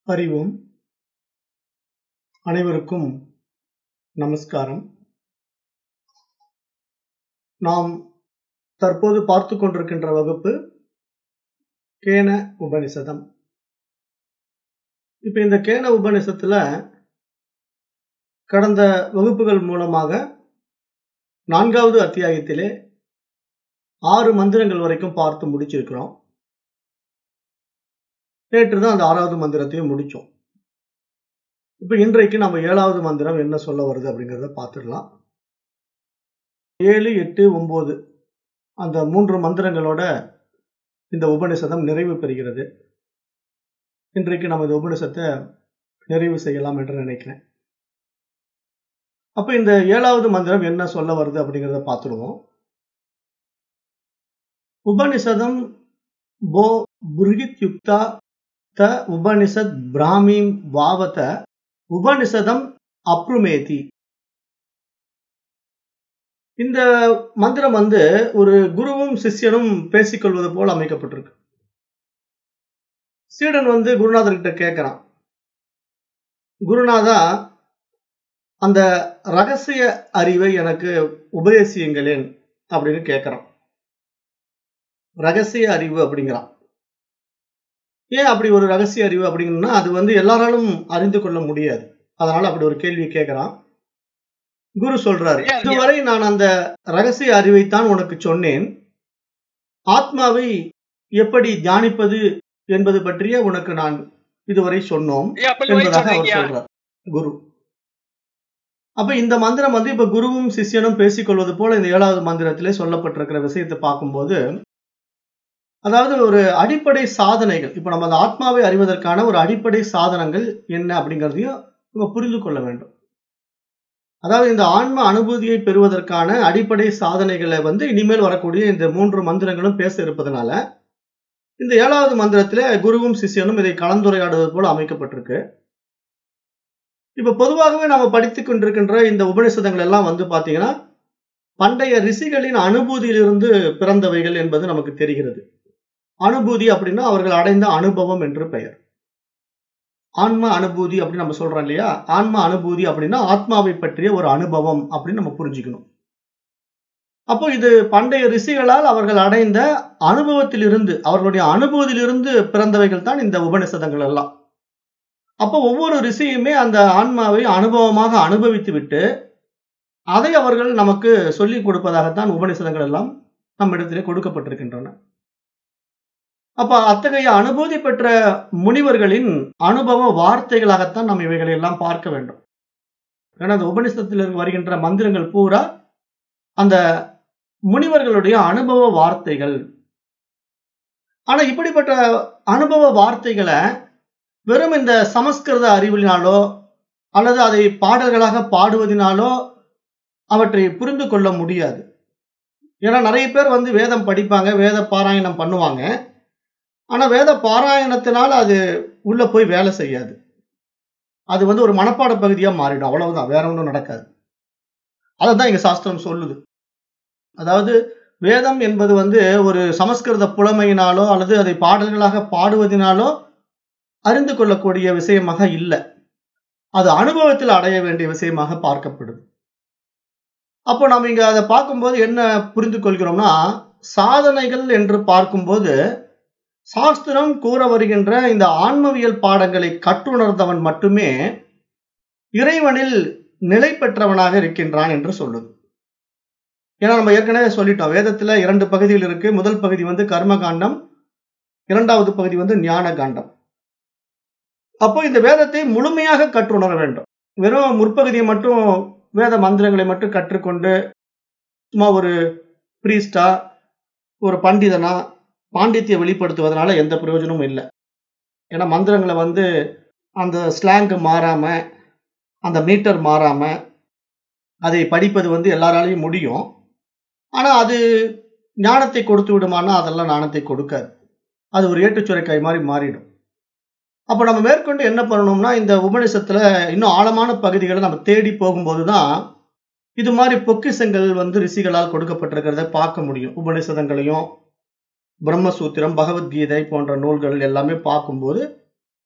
அறிவோம் அனைவருக்கும் நமஸ்காரம் நாம் தற்போது பார்த்து கொண்டிருக்கின்ற வகுப்பு கேன உபனிஷதம் இப்ப இந்த கேன உபனிஷத்துல கடந்த வகுப்புகள் மூலமாக நான்காவது அத்தியாயத்திலே ஆறு மந்திரங்கள் வரைக்கும் பார்த்து முடிச்சிருக்கிறோம் நேற்று தான் அந்த ஆறாவது மந்திரத்தையும் முடிச்சோம் இப்ப இன்றைக்கு நம்ம ஏழாவது மந்திரம் என்ன சொல்ல வருது அப்படிங்கிறத பார்த்துடலாம் ஏழு எட்டு ஒன்பது அந்த மூன்று மந்திரங்களோட இந்த உபனிஷதம் நிறைவு பெறுகிறது இன்றைக்கு நம்ம இந்த உபனிஷத்தை நிறைவு செய்யலாம் என்று நினைக்கிறேன் அப்ப இந்த ஏழாவது மந்திரம் என்ன சொல்ல வருது அப்படிங்கிறத பார்த்துடுவோம் உபனிஷதம் போ புருகித் யுக்தா த உபனிஷத் பிராமீம் வாவத உபனிஷதம் அப்ருமேதி இந்த மந்திரம் வந்து ஒரு குருவும் சிஷ்யனும் பேசிக்கொள்வது போல் அமைக்கப்பட்டிருக்கு சீடன் வந்து குருநாதர்கிட்ட கேட்கிறான் குருநாதா அந்த ரகசிய அறிவை எனக்கு உபதேசியுங்களேன் அப்படின்னு கேட்கிறான் ரகசிய அறிவு அப்படிங்கிறான் ஏன் அப்படி ஒரு ரகசிய அறிவு அப்படிங்கன்னா அது வந்து எல்லாராலும் அறிந்து கொள்ள முடியாது அதனால அப்படி ஒரு கேள்வி கேட்கிறான் குரு சொல்றாரு இதுவரை நான் அந்த ரகசிய அறிவைத்தான் உனக்கு சொன்னேன் ஆத்மாவை எப்படி தியானிப்பது என்பது பற்றிய உனக்கு நான் இதுவரை சொன்னோம் என்பதாக அவர் சொல்றார் குரு அப்ப இந்த மந்திரம் வந்து இப்ப குருவும் சிஷ்யனும் பேசிக்கொள்வது போல இந்த ஏழாவது மந்திரத்திலே சொல்லப்பட்டிருக்கிற விஷயத்தை பார்க்கும்போது அதாவது ஒரு அடிப்படை சாதனைகள் இப்ப நம்ம அந்த ஆத்மாவை அறிவதற்கான ஒரு அடிப்படை சாதனங்கள் என்ன அப்படிங்கிறதையும் நம்ம புரிந்து கொள்ள வேண்டும் அதாவது இந்த ஆன்ம அனுபூதியை பெறுவதற்கான அடிப்படை சாதனைகளை வந்து இனிமேல் வரக்கூடிய இந்த மூன்று மந்திரங்களும் பேச இருப்பதனால இந்த ஏழாவது மந்திரத்துல குருவும் சிஷ்யனும் இதை கலந்துரையாடுவது போல அமைக்கப்பட்டிருக்கு இப்ப பொதுவாகவே நம்ம படித்துக் கொண்டிருக்கின்ற இந்த உபனிஷதங்கள் எல்லாம் வந்து பாத்தீங்கன்னா பண்டைய ரிஷிகளின் அனுபூதியிலிருந்து பிறந்தவைகள் என்பது நமக்கு தெரிகிறது அனுபூதி அப்படின்னா அவர்கள் அடைந்த அனுபவம் என்று பெயர் ஆன்ம அனுபூதி அப்படின்னு நம்ம சொல்றோம் இல்லையா ஆன்ம அனுபூதி அப்படின்னா ஆத்மாவை பற்றிய ஒரு அனுபவம் அப்படின்னு நம்ம புரிஞ்சுக்கணும் அப்போ இது பண்டைய ரிஷிகளால் அவர்கள் அடைந்த அனுபவத்திலிருந்து அவர்களுடைய அனுபவத்திலிருந்து பிறந்தவைகள் தான் இந்த உபனிஷதங்கள் எல்லாம் அப்போ ஒவ்வொரு ரிஷியுமே அந்த ஆன்மாவை அனுபவமாக அனுபவித்து விட்டு அதை அவர்கள் நமக்கு சொல்லிக் கொடுப்பதாகத்தான் உபனிஷதங்கள் எல்லாம் நம்மிடத்திலே கொடுக்கப்பட்டிருக்கின்றன அப்ப அத்தகைய அனுபூதி பெற்ற முனிவர்களின் அனுபவ வார்த்தைகளாகத்தான் நம்ம இவைகளை எல்லாம் பார்க்க வேண்டும் ஏன்னா அந்த உபனிஷத்தில் வருகின்ற மந்திரங்கள் பூரா அந்த முனிவர்களுடைய அனுபவ வார்த்தைகள் ஆனா இப்படிப்பட்ட அனுபவ வார்த்தைகளை வெறும் இந்த சமஸ்கிருத அறிவினாலோ அல்லது அதை பாடல்களாக பாடுவதனாலோ அவற்றை புரிந்து கொள்ள முடியாது ஏன்னா நிறைய பேர் வந்து வேதம் படிப்பாங்க வேத பாராயணம் பண்ணுவாங்க ஆனா வேத பாராயணத்தினால அது உள்ள போய் வேலை செய்யாது அது வந்து ஒரு மனப்பாட பகுதியா மாறிடும் அவ்வளவுதான் வேற ஒன்றும் நடக்காது அதை தான் எங்க சாஸ்திரம் சொல்லுது அதாவது வேதம் என்பது வந்து ஒரு சமஸ்கிருத புலமையினாலோ அல்லது அதை பாடல்களாக பாடுவதனாலோ அறிந்து கொள்ளக்கூடிய விஷயமாக இல்லை அது அனுபவத்தில் அடைய வேண்டிய விஷயமாக பார்க்கப்படுது அப்போ நம்ம இங்க அதை பார்க்கும்போது என்ன புரிந்து கொள்கிறோம்னா சாதனைகள் என்று பார்க்கும்போது சாஸ்திரம் கூற வருகின்ற இந்த ஆன்மவியல் பாடங்களை கற்றுணர்ந்தவன் மட்டுமே இறைவனில் நிலை பெற்றவனாக இருக்கின்றான் என்று சொல்லுது ஏன்னா நம்ம ஏற்கனவே சொல்லிட்டோம் வேதத்துல இரண்டு பகுதிகள் இருக்கு முதல் பகுதி வந்து கர்ம காண்டம் இரண்டாவது பகுதி வந்து ஞான காண்டம் அப்போ இந்த வேதத்தை முழுமையாக கற்றுணர வேண்டும் வெறும் முற்பகுதியை மட்டும் வேத மந்திரங்களை மட்டும் கற்றுக்கொண்டு சும்மா ஒரு பிரீஸ்டா ஒரு பண்டிதனா பாண்டித்ய வெளிப்படுத்துவதனால எந்த பிரயோஜனமும் இல்லை ஏன்னா மந்திரங்களை வந்து அந்த ஸ்லாங்கு மாறாம அந்த மீட்டர் மாறாம அதை படிப்பது வந்து எல்லாராலையும் முடியும் ஆனா அது ஞானத்தை கொடுத்து விடுமானா அதெல்லாம் ஞானத்தை கொடுக்காது அது ஒரு ஏற்றுச்சுரைக்காய் மாதிரி மாறிடும் அப்போ நம்ம மேற்கொண்டு என்ன பண்ணணும்னா இந்த உபநிஷத்துல இன்னும் ஆழமான பகுதிகளை நம்ம தேடி போகும்போது தான் இது மாதிரி பொக்கிசங்கள் வந்து ரிஷிகளால் கொடுக்கப்பட்டிருக்கிறத பார்க்க முடியும் உபநிஷதங்களையும் பிரம்மசூத்திரம் பகவத்கீதை போன்ற நூல்கள் எல்லாமே பார்க்கும்போது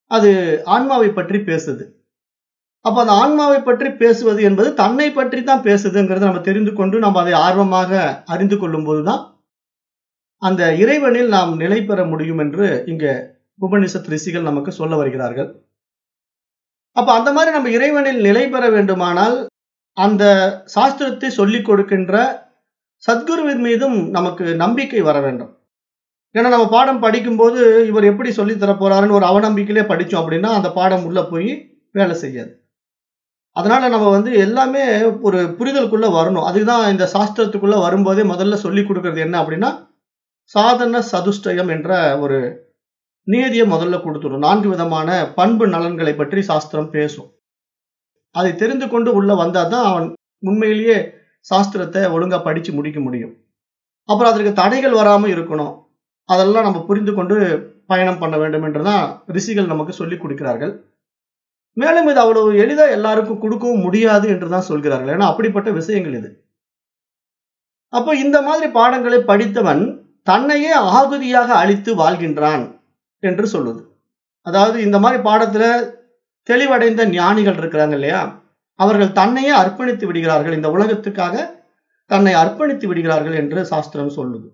அது ஆன்மாவை பற்றி பேசுது அப்ப அந்த ஆன்மாவை பற்றி பேசுவது என்பது தன்னை பற்றி தான் பேசுதுங்கிறத நம்ம தெரிந்து கொண்டு நம்ம அதை ஆர்வமாக அறிந்து கொள்ளும் போதுதான் அந்த இறைவனில் நாம் நிலை பெற முடியும் என்று இங்க உபனிஷத் ரிஷிகள் நமக்கு சொல்ல வருகிறார்கள் அப்ப அந்த மாதிரி நம்ம இறைவனில் நிலை பெற வேண்டுமானால் அந்த சாஸ்திரத்தை சொல்லிக் கொடுக்கின்ற சத்குருவின் மீதும் நமக்கு நம்பிக்கை வர வேண்டும் ஏன்னா நம்ம பாடம் படிக்கும்போது இவர் எப்படி சொல்லித் தர போறாருன்னு ஒரு அவநம்பிக்கையிலே படிச்சோம் அப்படின்னா அந்த பாடம் உள்ள போய் வேலை செய்யாது அதனால நம்ம வந்து எல்லாமே ஒரு புரிதலுக்குள்ள வரணும் அதுதான் இந்த சாஸ்திரத்துக்குள்ள வரும்போதே முதல்ல சொல்லி கொடுக்கறது என்ன அப்படின்னா சாதன சதுஷ்டயம் என்ற ஒரு நியதியை முதல்ல கொடுத்துடும் நான்கு விதமான பண்பு நலன்களை பற்றி சாஸ்திரம் பேசும் அதை தெரிந்து கொண்டு உள்ள வந்தாதான் அவன் உண்மையிலேயே சாஸ்திரத்தை ஒழுங்கா படிச்சு முடிக்க முடியும் அப்புறம் அதற்கு தடைகள் வராம இருக்கணும் அதெல்லாம் நம்ம புரிந்து கொண்டு பயணம் பண்ண வேண்டும் என்றுதான் ரிஷிகள் நமக்கு சொல்லி கொடுக்கிறார்கள் மேலும் இது அவ்வளவு எளிதா எல்லாருக்கும் கொடுக்கவும் முடியாது என்றுதான் சொல்கிறார்கள் ஏன்னா அப்படிப்பட்ட விஷயங்கள் இது அப்போ இந்த மாதிரி பாடங்களை படித்தவன் தன்னையே ஆகுதியாக அழித்து வாழ்கின்றான் என்று சொல்லுது அதாவது இந்த மாதிரி பாடத்துல தெளிவடைந்த ஞானிகள் இருக்கிறாங்க இல்லையா அவர்கள் தன்னையே அர்ப்பணித்து விடுகிறார்கள் இந்த உலகத்துக்காக தன்னை அர்ப்பணித்து விடுகிறார்கள் என்று சாஸ்திரம் சொல்லுது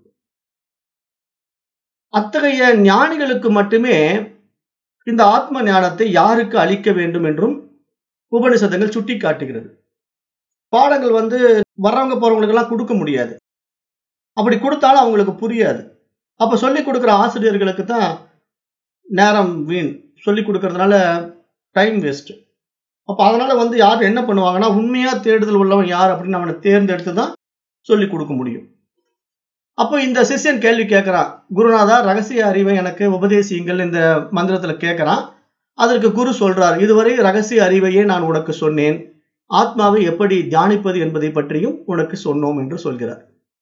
அத்தகைய ஞானிகளுக்கு மட்டுமே இந்த ஆத்ம ஞானத்தை யாருக்கு அளிக்க வேண்டும் என்றும் உபனிஷதங்கள் சுட்டி காட்டுகிறது பாடங்கள் வந்து வர்றவங்க போறவங்களுக்கு எல்லாம் கொடுக்க முடியாது அப்படி கொடுத்தாலும் அவங்களுக்கு புரியாது அப்ப சொல்லி கொடுக்குற ஆசிரியர்களுக்கு தான் நேரம் வீண் சொல்லி கொடுக்கறதுனால டைம் வேஸ்ட் அப்ப அதனால வந்து யார் என்ன பண்ணுவாங்கன்னா உண்மையா தேடுதல் உள்ளவன் யார் அப்படின்னு அவனை தேர்ந்தெடுத்து தான் சொல்லி கொடுக்க முடியும் அப்போ இந்த சிஷ்யன் கேள்வி கேட்கிறான் குருநாதா ரகசிய அறிவை எனக்கு உபதேசியுங்கள் இந்த மந்திரத்துல கேட்கிறான் அதற்கு குரு சொல்றார் இதுவரை ரகசிய அறிவையே நான் உனக்கு சொன்னேன் ஆத்மாவை எப்படி தியானிப்பது என்பதை பற்றியும் உனக்கு சொன்னோம் என்று சொல்கிறார்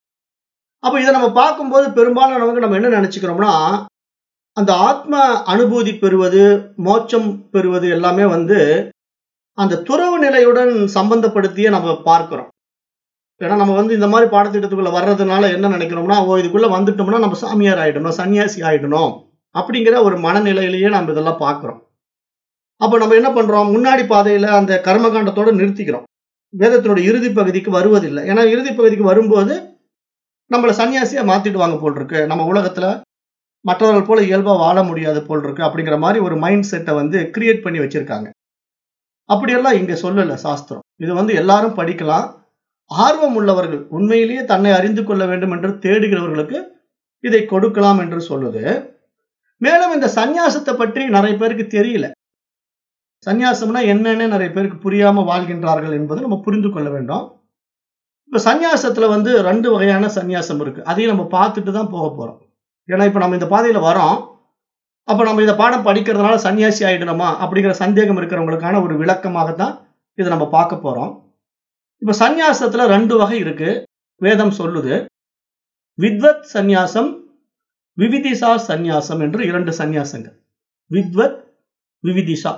அப்ப இதை நம்ம பார்க்கும்போது பெரும்பாலானவங்க நம்ம என்ன நினைச்சுக்கிறோம்னா அந்த ஆத்ம அனுபூதி பெறுவது மோட்சம் பெறுவது எல்லாமே வந்து அந்த துறவு நிலையுடன் சம்பந்தப்படுத்தியே நம்ம பார்க்கிறோம் ஏன்னா நம்ம வந்து இந்த மாதிரி பாடத்திட்டத்துக்குள்ள வர்றதுனால என்ன நினைக்கிறோம்னா ஓ இதுக்குள்ள வந்துட்டோம்னா நம்ம சாமியார் ஆயிடணும் சன்னியாசி ஆயிடணும் அப்படிங்கிற ஒரு மனநிலையிலேயே நம்ம இதெல்லாம் பார்க்கிறோம் அப்ப நம்ம என்ன பண்றோம் முன்னாடி பாதையில அந்த கர்மகாண்டத்தோட நிறுத்திக்கிறோம் வேதத்தினுடைய இறுதி பகுதிக்கு வருவதில்லை ஏன்னா இறுதி பகுதிக்கு வரும்போது நம்மளை சன்னியாசியா மாத்திடுவாங்க போல் இருக்கு நம்ம உலகத்துல மற்றவர்கள் போல இயல்பா வாழ முடியாது போல் இருக்கு அப்படிங்கிற மாதிரி ஒரு மைண்ட் செட்டை வந்து கிரியேட் பண்ணி வச்சிருக்காங்க அப்படியெல்லாம் இங்க சொல்லல சாஸ்திரம் இது வந்து எல்லாரும் படிக்கலாம் ஆர்வம் உள்ளவர்கள் உண்மையிலேயே தன்னை அறிந்து கொள்ள வேண்டும் என்று தேடுகிறவர்களுக்கு இதை கொடுக்கலாம் என்று சொல்லுது மேலும் இந்த சந்நியாசத்தை பற்றி நிறைய பேருக்கு தெரியல சந்நியாசம்னா என்னன்னு நிறைய பேருக்கு புரியாம வாழ்கின்றார்கள் என்பதை நம்ம புரிந்து கொள்ள வேண்டும் இப்ப சந்நியாசத்துல வந்து ரெண்டு வகையான சந்நியாசம் இருக்கு அதையும் நம்ம பார்த்துட்டு தான் போக போறோம் ஏன்னா இப்ப நம்ம இந்த பாதையில வரோம் அப்ப நம்ம இந்த பாடம் படிக்கிறதுனால சன்னியாசி ஆயிடணுமா அப்படிங்கிற சந்தேகம் இருக்கிறவங்களுக்கான ஒரு விளக்கமாகத்தான் இதை நம்ம பார்க்க போறோம் இப்ப சந்நியாசத்துல ரெண்டு வகை இருக்கு வேதம் சொல்லுது வித்வத் சந்நியாசம் விவிதிசா சந்நியாசம் என்று இரண்டு சந்நியாசங்கள் வித்வத் விவிதிஷா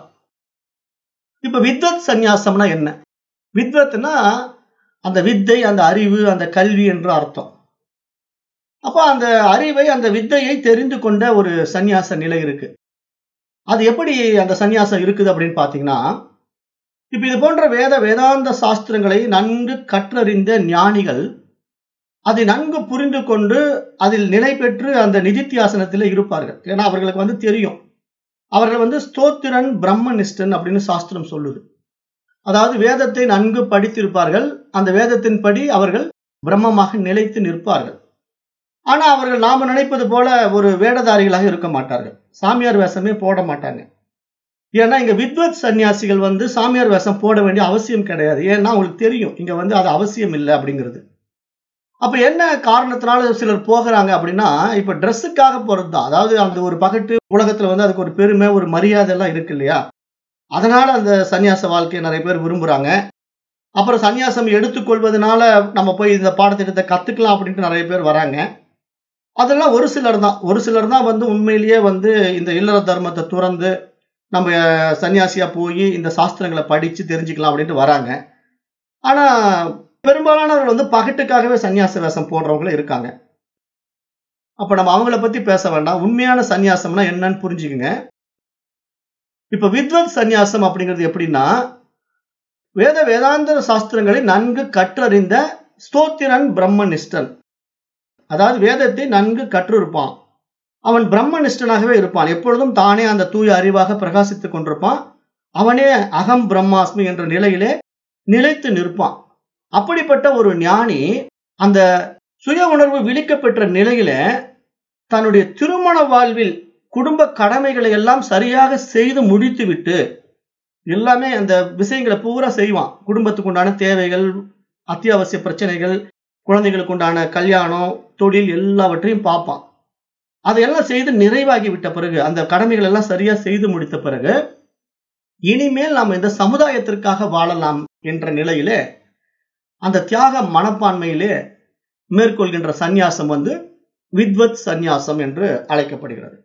இப்ப வித்வத் சந்நியாசம்னா என்ன வித்வத்னா அந்த வித்தை அந்த அறிவு அந்த கல்வி என்று அர்த்தம் அப்ப அந்த அறிவை அந்த வித்தையை தெரிந்து கொண்ட ஒரு சந்நியாச நிலை இருக்கு அது எப்படி அந்த சந்நியாசம் இருக்குது அப்படின்னு பாத்தீங்கன்னா இப்ப இது போன்ற வேத வேதாந்த சாஸ்திரங்களை நன்கு கற்றறிந்த ஞானிகள் அதை நன்கு புரிந்து கொண்டு அதில் நிலை பெற்று அந்த நிதித்தியாசனத்தில் இருப்பார்கள் ஏன்னா அவர்களுக்கு வந்து தெரியும் அவர்கள் வந்து ஸ்தோத்திரன் பிரம்மனிஷ்டன் அப்படின்னு சாஸ்திரம் சொல்லுது அதாவது வேதத்தை நன்கு படித்திருப்பார்கள் அந்த வேதத்தின்படி அவர்கள் பிரம்மமாக நிலைத்து நிற்பார்கள் ஆனா அவர்கள் நாம நினைப்பது போல ஒரு வேடதாரிகளாக இருக்க மாட்டார்கள் சாமியார் வேஷமே போட மாட்டாங்க ஏன்னா இங்க வித்வத் சன்னியாசிகள் வந்து சாமியார் வேஷம் போட வேண்டிய அவசியம் கிடையாது ஏன்னா அவங்களுக்கு தெரியும் இங்க வந்து அது அவசியம் இல்லை அப்படிங்கிறது அப்ப என்ன காரணத்தினால சிலர் போகிறாங்க அப்படின்னா இப்ப ட்ரெஸ்ஸுக்காக போறது தான் அதாவது அந்த ஒரு பகட்டு உலகத்துல வந்து அதுக்கு ஒரு பெருமை ஒரு மரியாதை எல்லாம் இருக்கு இல்லையா அதனால அந்த சன்னியாச வாழ்க்கையை நிறைய பேர் விரும்புறாங்க அப்புறம் சன்னியாசம் எடுத்துக்கொள்வதனால நம்ம போய் இந்த பாடத்திட்டத்தை கத்துக்கலாம் அப்படின்ட்டு நிறைய பேர் வராங்க அதெல்லாம் ஒரு சிலர் தான் ஒரு சிலர் தான் வந்து உண்மையிலேயே வந்து இந்த இல்லற தர்மத்தை துறந்து நம்ம சன்னியாசியா போய் இந்த சாஸ்திரங்களை படிச்சு தெரிஞ்சுக்கலாம் அப்படின்ட்டு வராங்க ஆனா பெரும்பாலானவர்கள் வந்து பகட்டுக்காகவே சன்னியாச வேஷம் போடுறவங்களும் இருக்காங்க அப்ப நம்ம அவங்கள பத்தி பேச வேண்டாம் உண்மையான சன்னியாசம்னா என்னன்னு புரிஞ்சுக்குங்க இப்ப வித்வத் சந்நியாசம் அப்படிங்கிறது எப்படின்னா வேத வேதாந்த சாஸ்திரங்களை நன்கு கற்றறிந்த ஸ்தோத்திரன் பிரம்மனிஷ்டன் அதாவது வேதத்தை நன்கு கற்றிருப்பான் அவன் பிரம்மனிஷ்டனாகவே இருப்பான் எப்பொழுதும் தானே அந்த தூய அறிவாக பிரகாசித்துக் கொண்டிருப்பான் அவனே அகம் பிரம்மாஸ்மி என்ற நிலையிலே நிலைத்து நிற்பான் அப்படிப்பட்ட ஒரு ஞானி அந்த சுய உணர்வு விழிக்கப்பெற்ற நிலையில தன்னுடைய திருமண வாழ்வில் குடும்ப கடமைகளை எல்லாம் சரியாக செய்து முடித்துவிட்டு எல்லாமே அந்த விஷயங்களை பூரா செய்வான் குடும்பத்துக்கு உண்டான தேவைகள் அத்தியாவசிய பிரச்சனைகள் குழந்தைகளுக்கு உண்டான கல்யாணம் தொழில் எல்லாவற்றையும் பார்ப்பான் அதையெல்லாம் செய்து நிறைவாகி விட்ட பிறகு அந்த கடமைகள் எல்லாம் சரியா செய்து முடித்த பிறகு இனிமேல் நாம் இந்த சமுதாயத்திற்காக வாழலாம் என்ற நிலையிலே அந்த தியாக மனப்பான்மையிலே மேற்கொள்கின்ற சந்நியாசம் வந்து வித்வத் சந்நியாசம் என்று அழைக்கப்படுகிறது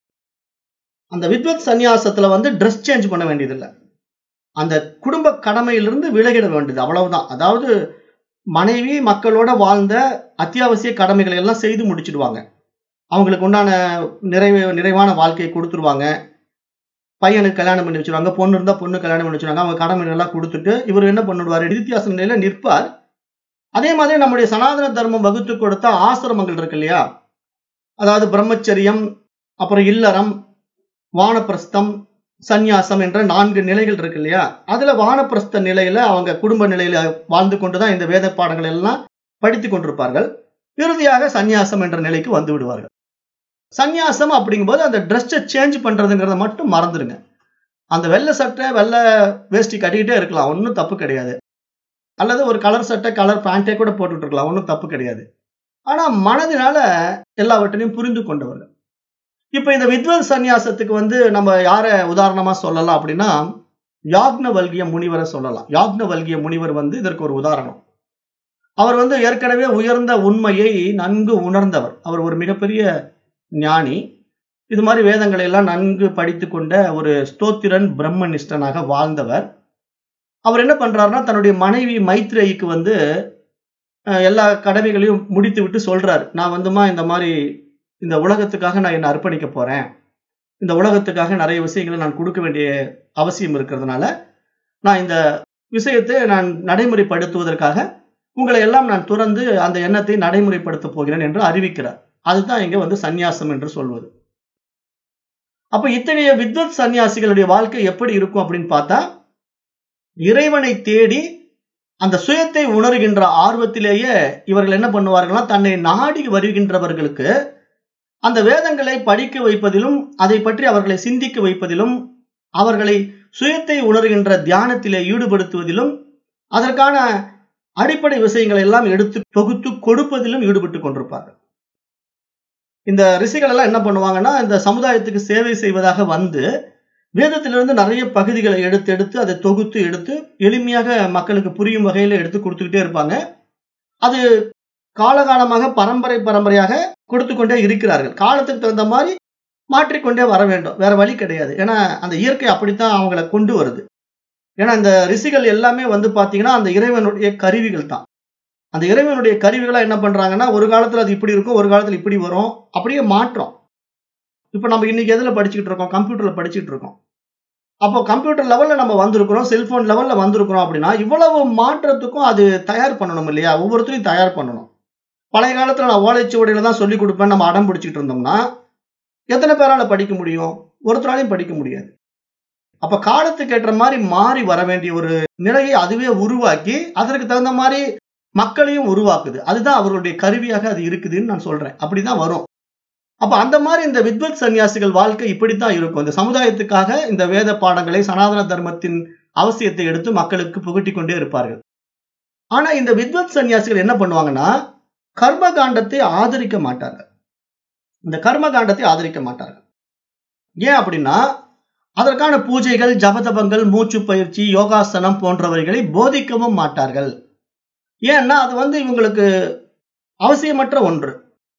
அந்த வித்வத் சந்நியாசத்துல வந்து ட்ரெஸ் சேஞ்ச் பண்ண வேண்டியதில்லை அந்த குடும்ப கடமையிலிருந்து விலகிட வேண்டியது அவ்வளவுதான் அதாவது மனைவி மக்களோட வாழ்ந்த அத்தியாவசிய கடமைகளை எல்லாம் செய்து முடிச்சிடுவாங்க அவங்களுக்கு உண்டான நிறைவு நிறைவான வாழ்க்கையை கொடுத்துருவாங்க பையனுக்கு கல்யாணம் பண்ணி வச்சிருவாங்க பொண்ணு இருந்தா பொண்ணு கல்யாணம் பண்ணி வச்சிருவாங்க அவங்க கடமை எல்லாம் கொடுத்துட்டு இவர் என்ன பண்ணிடுவாரு நிதித்தியாச நிலையில நிற்பார் அதே மாதிரி நம்முடைய சனாதன தர்மம் வகுத்து கொடுத்த ஆசிரமங்கள் இருக்கு இல்லையா அதாவது பிரம்மச்சரியம் அப்புறம் இல்லறம் வானப்பிரஸ்தம் சந்நியாசம் என்ற நான்கு நிலைகள் இருக்கு இல்லையா அதுல வானப்பிரஸ்த நிலையில அவங்க குடும்ப நிலையில வாழ்ந்து கொண்டுதான் இந்த வேத பாடங்கள் எல்லாம் படித்து கொண்டிருப்பார்கள் இறுதியாக சந்நியாசம் என்ற நிலைக்கு வந்து விடுவார்கள் சந்நியாசம் அப்படிங்கும்போது அந்த ட்ரெஸ்ஸை சேஞ்ச் பண்றதுங்கிறத மட்டும் மறந்துடுங்க அந்த வெள்ளை சட்டை வெள்ளை வேஷ்டி கட்டிக்கிட்டே இருக்கலாம் ஒன்றும் தப்பு கிடையாது அல்லது ஒரு கலர் சட்டை கலர் பேண்டே கூட போட்டுட்டு இருக்கலாம் ஒன்றும் தப்பு கிடையாது ஆனா மனதினால எல்லாவற்றையும் புரிந்து கொண்டவர்கள் இப்ப இந்த வித்வத் சந்நியாசத்துக்கு வந்து நம்ம யார உதாரணமா சொல்லலாம் அப்படின்னா யாக்னவல்கிய முனிவரை சொல்லலாம் யாக்னவல்கிய முனிவர் வந்து இதற்கு ஒரு உதாரணம் அவர் வந்து ஏற்கனவே உயர்ந்த உண்மையை நன்கு உணர்ந்தவர் அவர் ஒரு மிகப்பெரிய ஞானி இது மாதிரி வேதங்களை எல்லாம் நன்கு படித்து கொண்ட ஒரு ஸ்தோத்திரன் பிரம்மனிஷ்டனாக வாழ்ந்தவர் அவர் என்ன பண்றாருன்னா தன்னுடைய மனைவி மைத்ரேயிக்கு வந்து அஹ், எல்லா கடமைகளையும் முடித்து விட்டு சொல்றார் நான் வந்துமா இந்த மாதிரி இந்த உலகத்துக்காக நான் என்னை அர்ப்பணிக்க போறேன் இந்த உலகத்துக்காக நிறைய விஷயங்களை நான் கொடுக்க வேண்டிய அவசியம் இருக்கிறதுனால நான் இந்த விஷயத்தை நான் நடைமுறைப்படுத்துவதற்காக உங்களை எல்லாம் நான் துறந்து அந்த எண்ணத்தை நடைமுறைப்படுத்த போகிறேன் என்று அறிவிக்கிறார் அதுதான் இங்க வந்து சந்நியாசம் என்று சொல்வது அப்ப இத்தகைய வித்வத் சந்நியாசிகளுடைய வாழ்க்கை எப்படி இருக்கும் அப்படின்னு பார்த்தா இறைவனை தேடி அந்த சுயத்தை உணர்கின்ற ஆர்வத்திலேயே இவர்கள் என்ன பண்ணுவார்கள்னா தன்னை நாடி வருகின்றவர்களுக்கு அந்த வேதங்களை படிக்க வைப்பதிலும் அதை பற்றி அவர்களை சிந்திக்க வைப்பதிலும் அவர்களை சுயத்தை உணர்கின்ற தியானத்திலே ஈடுபடுத்துவதிலும் அதற்கான அடிப்படை விஷயங்களை எல்லாம் எடுத்து தொகுத்து கொடுப்பதிலும் ஈடுபட்டு கொண்டிருப்பார்கள் இந்த ரிஷிகள் எல்லாம் என்ன பண்ணுவாங்கன்னா இந்த சமுதாயத்துக்கு சேவை செய்வதாக வந்து வேதத்திலிருந்து நிறைய பகுதிகளை எடுத்து எடுத்து அதை தொகுத்து எடுத்து எளிமையாக மக்களுக்கு புரியும் வகையில எடுத்து கொடுத்துக்கிட்டே இருப்பாங்க அது காலகாலமாக பரம்பரை பரம்பரையாக கொடுத்து கொண்டே இருக்கிறார்கள் காலத்துக்கு தகுந்த மாதிரி மாற்றிக்கொண்டே வர வேண்டும் வேற வழி கிடையாது ஏன்னா அந்த இயற்கை அப்படித்தான் அவங்கள கொண்டு வருது ஏன்னா இந்த ரிஷிகள் எல்லாமே வந்து பாத்தீங்கன்னா அந்த இறைவனுடைய கருவிகள் தான் அந்த இறைவனுடைய கருவிகளை என்ன பண்றாங்கன்னா ஒரு காலத்துல அது இப்படி இருக்கும் ஒரு காலத்துல இப்படி வரும் அப்படியே மாற்றம் இப்ப நம்ம இன்னைக்கு எதுல படிச்சுக்கிட்டு இருக்கோம் கம்ப்யூட்டர்ல படிச்சுட்டு இருக்கோம் அப்போ கம்ப்யூட்டர் லெவல்ல நம்ம வந்திருக்கிறோம் செல்போன் லெவல்ல வந்திருக்கிறோம் அப்படின்னா இவ்வளவு மாற்றத்துக்கும் அது தயார் பண்ணணும் இல்லையா ஒவ்வொருத்தரையும் தயார் பண்ணணும் பழைய காலத்துல நான் ஓலைச்சுவடியில தான் சொல்லி கொடுப்பேன் நம்ம அடம் பிடிச்சிட்டு இருந்தோம்னா எத்தனை பேரால படிக்க முடியும் ஒருத்தராலையும் படிக்க முடியாது அப்ப காலத்துக்கு ஏற்ற மாதிரி மாறி வர வேண்டிய ஒரு நிலையை அதுவே உருவாக்கி அதற்கு தகுந்த மாதிரி மக்களையும் உருவாக்குது அதுதான் அவர்களுடைய கருவியாக அது இருக்குதுன்னு நான் சொல்றேன் அப்படிதான் வரும் அப்ப அந்த மாதிரி இந்த வித்வத் சன்னியாசிகள் வாழ்க்கை இப்படித்தான் இருக்கும் இந்த சமுதாயத்துக்காக இந்த வேத பாடங்களை சனாதன தர்மத்தின் அவசியத்தை எடுத்து மக்களுக்கு புகட்டி கொண்டே இருப்பார்கள் ஆனா இந்த வித்வத் சன்னியாசிகள் என்ன பண்ணுவாங்கன்னா கர்ம காண்டத்தை ஆதரிக்க மாட்டார்கள் இந்த கர்ம காண்டத்தை ஆதரிக்க மாட்டார்கள் ஏன் அப்படின்னா அதற்கான பூஜைகள் ஜபதபங்கள் மூச்சு பயிற்சி யோகாசனம் போன்றவைகளை போதிக்கவும் மாட்டார்கள் ஏன்னா அது வந்து இவங்களுக்கு அவசியமற்ற ஒன்று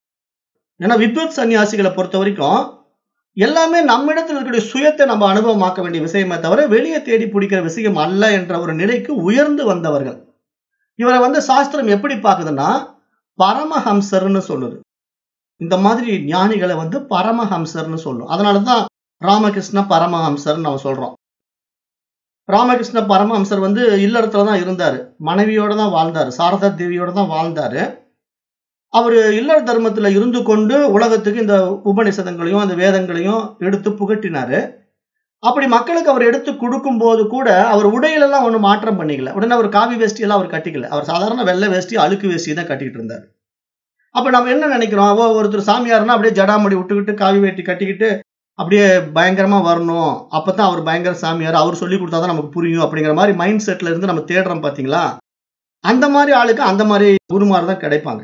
ஏன்னா வித்வத் சன்னியாசிகளை பொறுத்த வரைக்கும் எல்லாமே நம்மிடத்தில் இருக்கக்கூடிய சுயத்தை நம்ம அனுபவமாக்க வேண்டிய விஷயமே தவிர வெளியே தேடி பிடிக்கிற விஷயம் அல்ல என்ற ஒரு நிலைக்கு உயர்ந்து வந்தவர்கள் இவரை வந்து சாஸ்திரம் எப்படி பார்க்குதுன்னா பரமஹம்சர்னு சொல்லுது இந்த மாதிரி ஞானிகளை வந்து பரமஹம்சர்னு சொல்லும் அதனாலதான் ராமகிருஷ்ண பரமஹம்சர் நம்ம சொல்றோம் ராமகிருஷ்ண பரமஹம்சர் வந்து இல்லறத்துல தான் இருந்தாரு மனைவியோட தான் வாழ்ந்தாரு சாரதா தேவியோட தான் வாழ்ந்தாரு அவர் இல்லற தர்மத்துல இருந்து கொண்டு உலகத்துக்கு இந்த உபநிஷதங்களையும் அந்த வேதங்களையும் எடுத்து புகட்டினாரு அப்படி மக்களுக்கு அவர் எடுத்து கொடுக்கும் போது கூட அவர் உடையிலெல்லாம் ஒன்றும் மாற்றம் பண்ணிக்கல உடனே அவர் காவி வேஷ்டி எல்லாம் அவர் கட்டிக்கல அவர் சாதாரண வெள்ளை வேஷ்டி அழுக்கு வேஷ்டி தான் கட்டிக்கிட்டு இருந்தார் அப்ப நம்ம என்ன நினைக்கிறோம் அவ ஒருத்தர் சாமியார்னா அப்படியே ஜடாமடி விட்டுக்கிட்டு காவி வேட்டி கட்டிக்கிட்டு அப்படியே பயங்கரமா வரணும் அப்பதான் அவர் பயங்கர சாமியார் அவர் சொல்லி கொடுத்தாதான் நமக்கு புரியும் அப்படிங்கிற மாதிரி மைண்ட் செட்ல இருந்து நம்ம தேடுறோம் பாத்தீங்களா அந்த மாதிரி ஆளுக்கு அந்த மாதிரி குருமார் தான் கிடைப்பாங்க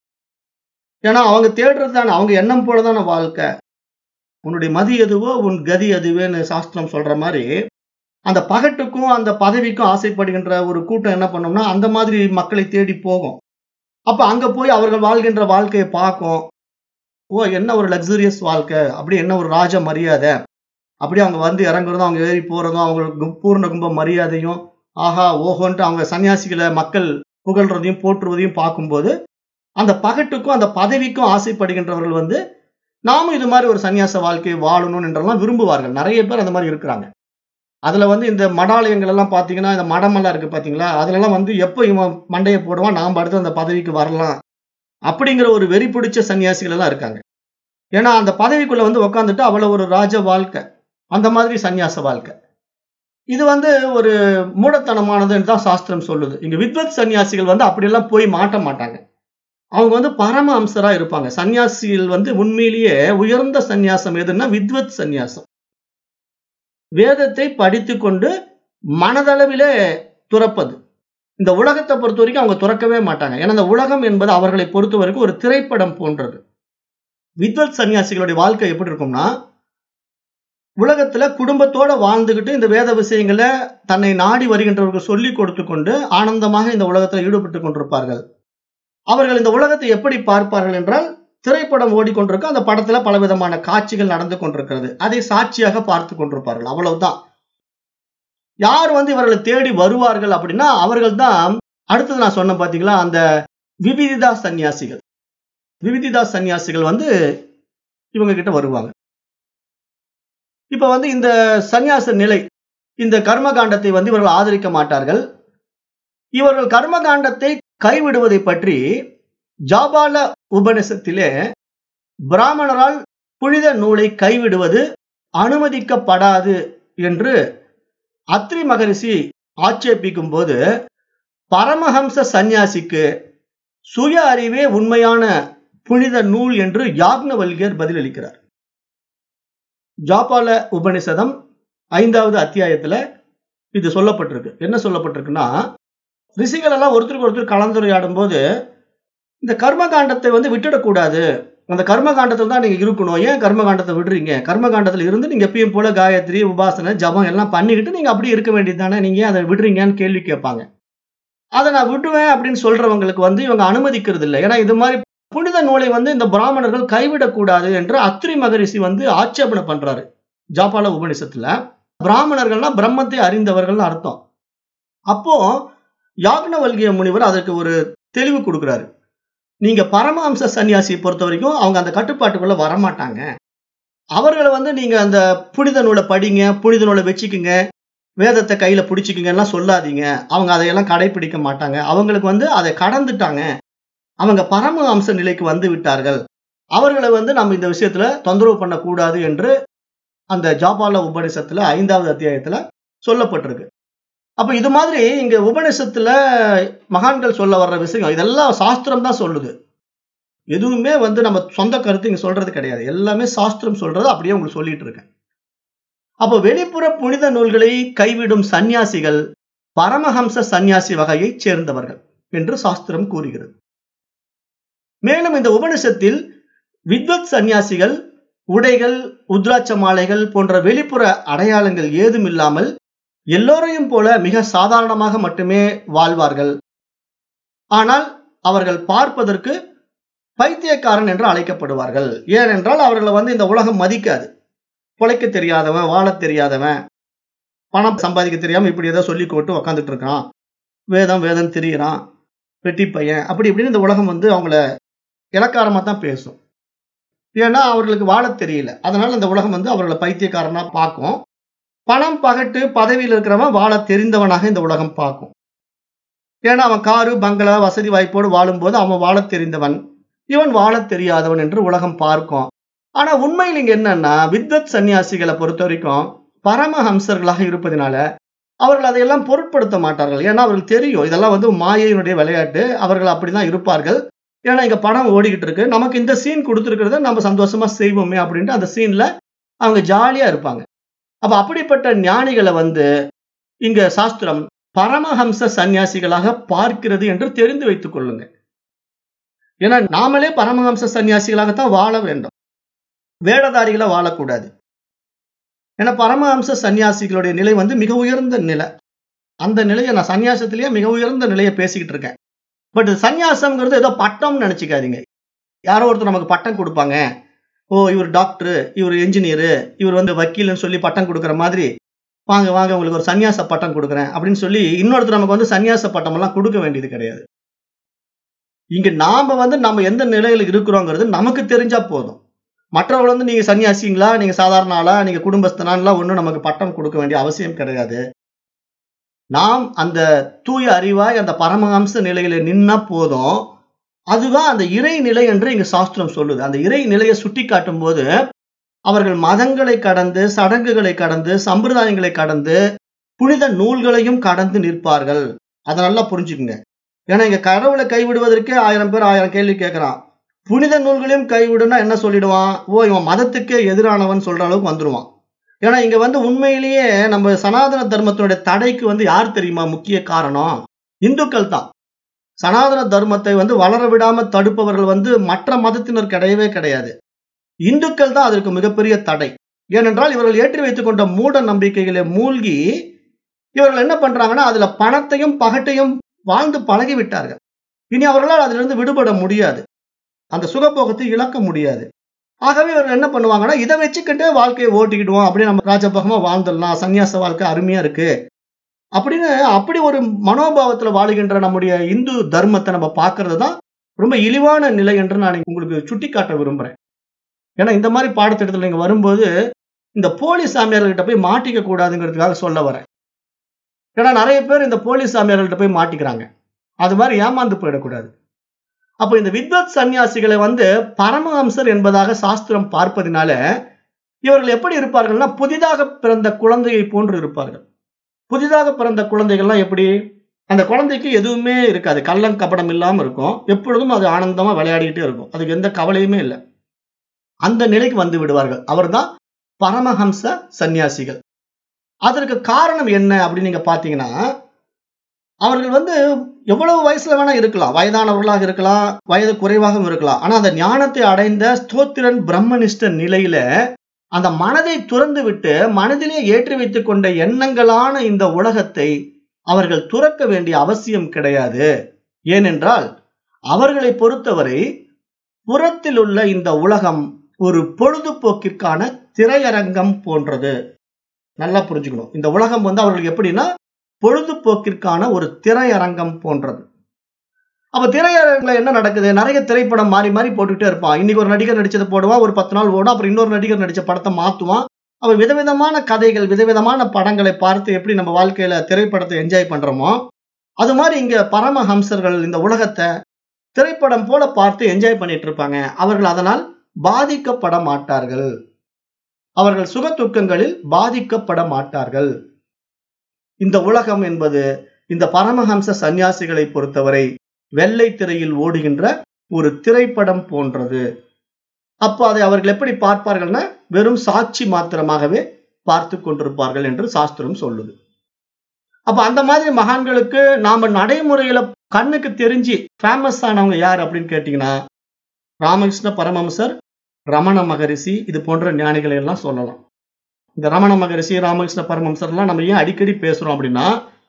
ஏன்னா அவங்க தேடுறது தானே அவங்க எண்ணம் போலதான வாழ்க்கை உன்னுடைய மதி எதுவோ உன் கதி எதுவேன்னு சாஸ்திரம் சொல்ற மாதிரி அந்த பகட்டுக்கும் அந்த பதவிக்கும் ஆசைப்படுகின்ற ஒரு கூட்டம் என்ன பண்ணோம்னா அந்த மாதிரி மக்களை தேடி போகும் அப்ப அங்க போய் அவர்கள் வாழ்கின்ற வாழ்க்கையை பார்க்கும் ஓ என்ன ஒரு லக்ஸுரியஸ் வாழ்க்கை அப்படி என்ன ஒரு ராஜ மரியாதை அப்படி அவங்க வந்து இறங்குறதும் அவங்க ஏறி போறதும் அவங்களுக்கு பூர்ண கும்ப மரியாதையும் ஆஹா ஓஹோன்ட்டு அவங்க சன்னியாசிகளை மக்கள் புகழ்றதையும் போற்றுவதையும் பார்க்கும்போது அந்த பகட்டுக்கும் அந்த பதவிக்கும் ஆசைப்படுகின்றவர்கள் வந்து நாமும் இது மாதிரி ஒரு சன்னியாச வாழ்க்கையை வாழணும் என்றெல்லாம் விரும்புவார்கள் நிறைய பேர் அந்த மாதிரி இருக்கிறாங்க அதுல வந்து இந்த மடாலயங்கள் எல்லாம் பாத்தீங்கன்னா இந்த மடமெல்லாம் இருக்கு பாத்தீங்களா அதுல எல்லாம் வந்து எப்போ இவன் மண்டையை போடுவான் நாம் அடுத்து அந்த பதவிக்கு வரலாம் அப்படிங்கிற ஒரு வெறி பிடிச்ச சன்னியாசிகள் எல்லாம் இருக்காங்க ஏன்னா அந்த பதவிக்குள்ள வந்து உக்காந்துட்டு அவ்வளவு ஒரு ராஜ வாழ்க்கை அந்த மாதிரி சன்னியாச வாழ்க்கை இது வந்து ஒரு மூடத்தனமானதுன்னு தான் சாஸ்திரம் சொல்லுது இங்க வித்வத் சன்னியாசிகள் வந்து அப்படியெல்லாம் போய் மாட்ட மாட்டாங்க அவங்க வந்து பரம அம்சரா இருப்பாங்க சன்னியாசிகள் வந்து உண்மையிலேயே உயர்ந்த சந்நியாசம் எதுன்னா வித்வத் சந்நியாசம் வேதத்தை படித்து கொண்டு மனதளவிலே துறப்பது இந்த உலகத்தை பொறுத்த வரைக்கும் அவங்க துறக்கவே மாட்டாங்க ஏன்னா இந்த உலகம் என்பது அவர்களை பொறுத்த வரைக்கும் ஒரு திரைப்படம் போன்றது வித்வத் சன்னியாசிகளுடைய வாழ்க்கை எப்படி இருக்கும்னா உலகத்துல குடும்பத்தோட வாழ்ந்துகிட்டு இந்த வேத விஷயங்களை தன்னை நாடி வருகின்றவர்கள் சொல்லி கொடுத்து கொண்டு ஆனந்தமாக இந்த உலகத்துல ஈடுபட்டு கொண்டிருப்பார்கள் அவர்கள் இந்த உலகத்தை எப்படி பார்ப்பார்கள் என்றால் திரைப்படம் ஓடிக்கொண்டிருக்கு அந்த படத்துல பலவிதமான காட்சிகள் நடந்து கொண்டிருக்கிறது அதை சாட்சியாக பார்த்து கொண்டிருப்பார்கள் அவ்வளவுதான் யார் வந்து இவர்களை தேடி வருவார்கள் அப்படின்னா அவர்கள் தான் அடுத்தது நான் சொன்னேன் பாத்தீங்களா அந்த விவிதிதா சன்னியாசிகள் விவிதிதா சன்னியாசிகள் வந்து இவங்க கிட்ட வருவாங்க இப்ப வந்து இந்த சந்நியாச நிலை இந்த கர்மகாண்டத்தை வந்து இவர்கள் ஆதரிக்க மாட்டார்கள் இவர்கள் கர்மகாண்டத்தை கைவிடுவதை பற்றி ஜாபால உபநிஷத்திலே பிராமணரால் புனித நூலை கைவிடுவது அனுமதிக்கப்படாது என்று அத்ரி மகரிஷி ஆட்சேபிக்கும் போது பரமஹம்ச சந்நியாசிக்கு சுய அறிவே உண்மையான புனித நூல் என்று யாக்னவல்கியர் பதிலளிக்கிறார் ஜாபால உபனிஷதம் ஐந்தாவது அத்தியாயத்துல இது சொல்லப்பட்டிருக்கு என்ன சொல்லப்பட்டிருக்குன்னா ரிஷிகள் எல்லாம் ஒருத்தருக்கு ஒருத்தர் கலந்துரையாடும் போது இந்த கர்மகாண்டத்தை வந்து விட்டுடக்கூடாது அந்த கர்மகாண்டத்தில் தான் நீங்க இருக்கணும் ஏன் கர்மகாண்டத்தை விடுறீங்க கர்மகாண்டத்தில் இருந்து நீங்க எப்பயும் போல காயத்ரி உபாசனை ஜபம் எல்லாம் பண்ணிக்கிட்டு நீங்க அப்படி இருக்க வேண்டியது தானே நீங்க ஏன் அதை விடுறீங்கன்னு கேள்வி கேட்பாங்க அதை நான் விட்டுவேன் அப்படின்னு சொல்றவங்களுக்கு வந்து இவங்க அனுமதிக்கிறது இல்லை ஏன்னா இது மாதிரி புனித நூலை வந்து இந்த பிராமணர்கள் கைவிடக்கூடாது என்று அத்ரி மகரிஷி வந்து ஆட்சேபனை பண்றாரு ஜாபால உபனிஷத்துல பிராமணர்கள்னா பிரம்மத்தை அறிந்தவர்கள் அர்த்தம் அப்போ யாக்னவல்கிய முனிவர் அதற்கு ஒரு தெளிவு கொடுக்குறாரு நீங்க பரமஹம்ச சன்னியாசியை பொறுத்த வரைக்கும் அவங்க அந்த கட்டுப்பாட்டுக்குள்ள வரமாட்டாங்க அவர்களை வந்து நீங்க அந்த புனித நூலை படிங்க புனித நூலை வச்சுக்குங்க வேதத்தை கையில பிடிச்சிக்குங்க எல்லாம் சொல்லாதீங்க அவங்க அதையெல்லாம் கடைபிடிக்க மாட்டாங்க அவங்களுக்கு வந்து அதை கடந்துட்டாங்க அவங்க பரம அம்ச நிலைக்கு வந்து விட்டார்கள் அவர்களை வந்து நம்ம இந்த விஷயத்துல தொந்தரவு பண்ணக்கூடாது என்று அந்த ஜாபால உபநிஷத்துல ஐந்தாவது அத்தியாயத்துல சொல்லப்பட்டிருக்கு அப்ப இது மாதிரி இங்க உபநிஷத்துல மகான்கள் சொல்ல வர்ற விஷயம் இதெல்லாம் சாஸ்திரம் தான் சொல்லுது எதுவுமே வந்து நம்ம சொந்த கருத்து இங்க சொல்றது கிடையாது எல்லாமே சாஸ்திரம் சொல்றது அப்படியே உங்களுக்கு சொல்லிட்டு இருக்கேன் அப்போ வெளிப்புற புனித நூல்களை கைவிடும் சந்நியாசிகள் பரமஹம்ச சந்நியாசி வகையைச் சேர்ந்தவர்கள் என்று சாஸ்திரம் கூறுகிறது மேலும் இந்த உபனிஷத்தில் வித்வத் சந்நியாசிகள் உடைகள் உத்ராட்ச மாலைகள் போன்ற வெளிப்புற அடையாளங்கள் ஏதும் இல்லாமல் எல்லோரையும் போல மிக சாதாரணமாக மட்டுமே வாழ்வார்கள் ஆனால் அவர்கள் பார்ப்பதற்கு பைத்தியக்காரன் என்று அழைக்கப்படுவார்கள் ஏனென்றால் அவர்களை வந்து இந்த உலகம் மதிக்காது பிழைக்க தெரியாதவன் வாழ தெரியாதவன் பணம் சம்பாதிக்க தெரியாம இப்படி ஏதோ சொல்லி போட்டு உக்காந்துட்டு இருக்கான் வேதம் வேதம் திரியிறான் வெட்டி பையன் அப்படி இப்படின்னு இந்த உலகம் வந்து அவங்கள இலக்காரமா தான் பேசும் ஏன்னா அவர்களுக்கு வாழத் தெரியல அதனால இந்த உலகம் வந்து அவர்களை பைத்தியக்காரனா பார்க்கும் பணம் பகட்டு பதவியில் இருக்கிறவன் வாழ தெரிந்தவனாக இந்த உலகம் பார்க்கும் ஏன்னா அவன் காரு பங்களா வசதி வாய்ப்போடு வாழும்போது அவன் வாழத் தெரிந்தவன் இவன் வாழத் தெரியாதவன் என்று உலகம் பார்க்கும் ஆனா உண்மையில் இங்க என்னன்னா வித்வத் சன்னியாசிகளை பொறுத்த வரைக்கும் பரமஹம்சர்களாக இருப்பதனால அவர்கள் அதையெல்லாம் பொருட்படுத்த மாட்டார்கள் ஏன்னா அவர்களுக்கு தெரியும் இதெல்லாம் வந்து மாயையினுடைய விளையாட்டு அவர்கள் அப்படிதான் இருப்பார்கள் ஏன்னா இங்க பணம் ஓடிக்கிட்டு இருக்கு நமக்கு இந்த சீன் கொடுத்துருக்கிறத நம்ம சந்தோஷமா செய்வோமே அப்படின்ட்டு அந்த சீன்ல அவங்க ஜாலியா இருப்பாங்க அப்ப அப்படிப்பட்ட ஞானிகளை வந்து இங்க சாஸ்திரம் பரமஹம்ச சன்னியாசிகளாக பார்க்கிறது என்று தெரிந்து வைத்துக் கொள்ளுங்க ஏன்னா நாமளே பரமஹம்ச சன்னியாசிகளாகத்தான் வாழ வேண்டும் வேடதாரிகளை வாழக்கூடாது ஏன்னா பரமஹம்ச சன்னியாசிகளுடைய நிலை வந்து மிக உயர்ந்த நிலை அந்த நிலையை நான் சன்னியாசத்திலேயே மிக உயர்ந்த நிலையை பேசிக்கிட்டு இருக்கேன் பட் சன்னியாசம்ங்கிறது ஏதோ பட்டம்னு நினைச்சுக்காதீங்க யாரோ ஒருத்தர் நமக்கு பட்டம் கொடுப்பாங்க ஓ இவர் டாக்டர் இவர் என்ஜினியரு இவர் வந்து வக்கீல்னு சொல்லி பட்டம் கொடுக்குற மாதிரி வாங்க வாங்க உங்களுக்கு ஒரு சன்னியாச பட்டம் கொடுக்குறேன் அப்படின்னு சொல்லி இன்னொருத்தர் நமக்கு வந்து சன்னியாச பட்டம் எல்லாம் கொடுக்க வேண்டியது கிடையாது இங்க நாம வந்து நம்ம எந்த நிலையில இருக்கிறோங்கிறது நமக்கு தெரிஞ்சா போதும் மற்றவர்கள் வந்து நீங்க சன்னியாசிங்களா நீங்க சாதாரண ஆளா நீங்க குடும்பஸ்தனாலாம் ஒன்றும் நமக்கு பட்டம் கொடுக்க வேண்டிய அவசியம் கிடையாது நாம் அந்த தூய அறிவாய் அந்த பரமஹம்ச நிலையில நின்னா போதும் அதுதான் அந்த இறை நிலை என்று இங்க சாஸ்திரம் சொல்லுது அந்த இறை நிலையை சுட்டி காட்டும் போது அவர்கள் மதங்களை கடந்து சடங்குகளை கடந்து சம்பிரதாயங்களை கடந்து புனித நூல்களையும் கடந்து நிற்பார்கள் அதை நல்லா புரிஞ்சுக்குங்க ஏன்னா இங்க கடவுளை கைவிடுவதற்கே ஆயிரம் பேர் ஆயிரம் கேள்வி கேட்கறான் புனித நூல்களையும் கைவிடுனா என்ன சொல்லிடுவான் ஓ இவன் மதத்துக்கே எதிரானவன் சொல்ற அளவுக்கு வந்துருவான் ஏன்னா இங்க வந்து உண்மையிலேயே நம்ம சனாதன தர்மத்தினுடைய தடைக்கு வந்து யார் தெரியுமா முக்கிய காரணம் இந்துக்கள் தான் சனாதன தர்மத்தை வந்து வளர விடாம தடுப்பவர்கள் வந்து மற்ற மதத்தினர் கிடையவே கிடையாது இந்துக்கள் தான் அதற்கு மிகப்பெரிய தடை ஏனென்றால் இவர்கள் ஏற்றி வைத்துக் கொண்ட மூட நம்பிக்கைகளை மூழ்கி இவர்கள் என்ன பண்றாங்கன்னா அதுல பணத்தையும் பகட்டையும் வாழ்ந்து பழகி விட்டார்கள் இனி அவர்களால் அதிலிருந்து விடுபட முடியாது அந்த சுகபோகத்தை இழக்க முடியாது ஆகவே இவர்கள் என்ன பண்ணுவாங்கன்னா இதை வச்சுக்கிட்டு வாழ்க்கையை ஓட்டிக்கிடுவோம் அப்படியே நம்ம ராஜபோகமா வாழ்ந்துடலாம் சன்னியாச வாழ்க்கை அருமையா இருக்கு அப்படின்னு அப்படி ஒரு மனோபாவத்துல வாழுகின்ற நம்முடைய இந்து தர்மத்தை நம்ம பார்க்கறது தான் ரொம்ப இழிவான நிலை என்று நான் உங்களுக்கு சுட்டி காட்ட விரும்புறேன் ஏன்னா இந்த மாதிரி பாடத்திட்டத்தில் நீங்க வரும்போது இந்த போலி சாமியார்கள்ட்ட போய் மாட்டிக்க கூடாதுங்கிறதுக்காக சொல்ல வரேன் ஏன்னா நிறைய பேர் இந்த போலி சாமியார்கள்ட்ட போய் மாட்டிக்கிறாங்க அது மாதிரி ஏமாந்து போயிடக்கூடாது அப்போ இந்த வித்வத் சன்னியாசிகளை வந்து பரமஹம்சர் என்பதாக சாஸ்திரம் பார்ப்பதினால இவர்கள் எப்படி இருப்பார்கள்னா புதிதாக பிறந்த குழந்தையை போன்று இருப்பார்கள் புதிதாக பிறந்த குழந்தைகள்லாம் எப்படி அந்த குழந்தைக்கு எதுவுமே இருக்காது கள்ளம் கபடம் இல்லாம இருக்கும் எப்பொழுதும் அது ஆனந்தமா விளையாடிக்கிட்டே இருக்கும் அதுக்கு எந்த கவலையுமே இல்லை அந்த நிலைக்கு வந்து விடுவார்கள் அவர்தான் பரமஹம்ச சந்நியாசிகள் அதற்கு காரணம் என்ன அப்படின்னு நீங்க பாத்தீங்கன்னா அவர்கள் வந்து எவ்வளவு வயசுல வேணா இருக்கலாம் வயதானவர்களாக இருக்கலாம் வயது குறைவாகவும் இருக்கலாம் ஆனா அந்த ஞானத்தை அடைந்த ஸ்தோத்திரன் பிரம்மனிஷ்ட நிலையில அந்த மனதை துறந்து விட்டு மனதிலே ஏற்றி வைத்துக் கொண்ட எண்ணங்களான இந்த உலகத்தை அவர்கள் துறக்க வேண்டிய அவசியம் கிடையாது ஏனென்றால் அவர்களை பொறுத்தவரை புறத்தில் உள்ள இந்த உலகம் ஒரு பொழுதுபோக்கிற்கான திரையரங்கம் போன்றது நல்லா புரிஞ்சுக்கணும் இந்த உலகம் வந்து அவர்களுக்கு எப்படின்னா பொழுதுபோக்கிற்கான ஒரு திரையரங்கம் போன்றது அப்ப திரையரங்குல என்ன நடக்குது நிறைய திரைப்படம் மாறி மாறி போட்டுக்கிட்டே இருப்பான் இன்னைக்கு ஒரு நடிகர் நடிச்சதை போடுவான் ஒரு பத்து நாள் ஓடும் அப்புறம் இன்னொரு நடிகர் நடிச்ச படத்தை மாத்துவான் அவன் விதவிதமான கதைகள் விதவிதமான படங்களை பார்த்து எப்படி நம்ம வாழ்க்கையில திரைப்படத்தை என்ஜாய் பண்றோமோ அது மாதிரி இங்க பரமஹம்சர்கள் இந்த உலகத்தை திரைப்படம் போல பார்த்து என்ஜாய் பண்ணிட்டு இருப்பாங்க அவர்கள் அதனால் பாதிக்கப்பட மாட்டார்கள் அவர்கள் சுக துக்கங்களில் பாதிக்கப்பட மாட்டார்கள் இந்த உலகம் என்பது இந்த பரமஹம்ச சந்நியாசிகளை பொறுத்தவரை வெள்ளை திரையில் ஓடுகின்ற ஒரு திரைப்படம் போன்றது அப்போ அதை அவர்கள் எப்படி பார்ப்பார்கள்னா வெறும் சாட்சி மாத்திரமாகவே பார்த்து கொண்டிருப்பார்கள் என்று சாஸ்திரம் சொல்லுது அப்ப அந்த மாதிரி மகான்களுக்கு நாம நடைமுறையில கண்ணுக்கு தெரிஞ்சு ஃபேமஸ் ஆனவங்க யார் அப்படின்னு கேட்டீங்கன்னா ராமகிருஷ்ண பரமஹம்சர் ரமண மகரிஷி இது போன்ற ஞானிகளை எல்லாம் சொல்லலாம் இந்த ரமண மகரிஷி ராமகிருஷ்ண பரமஹம்சர்லாம் நம்ம ஏன் அடிக்கடி பேசுறோம் அப்படின்னா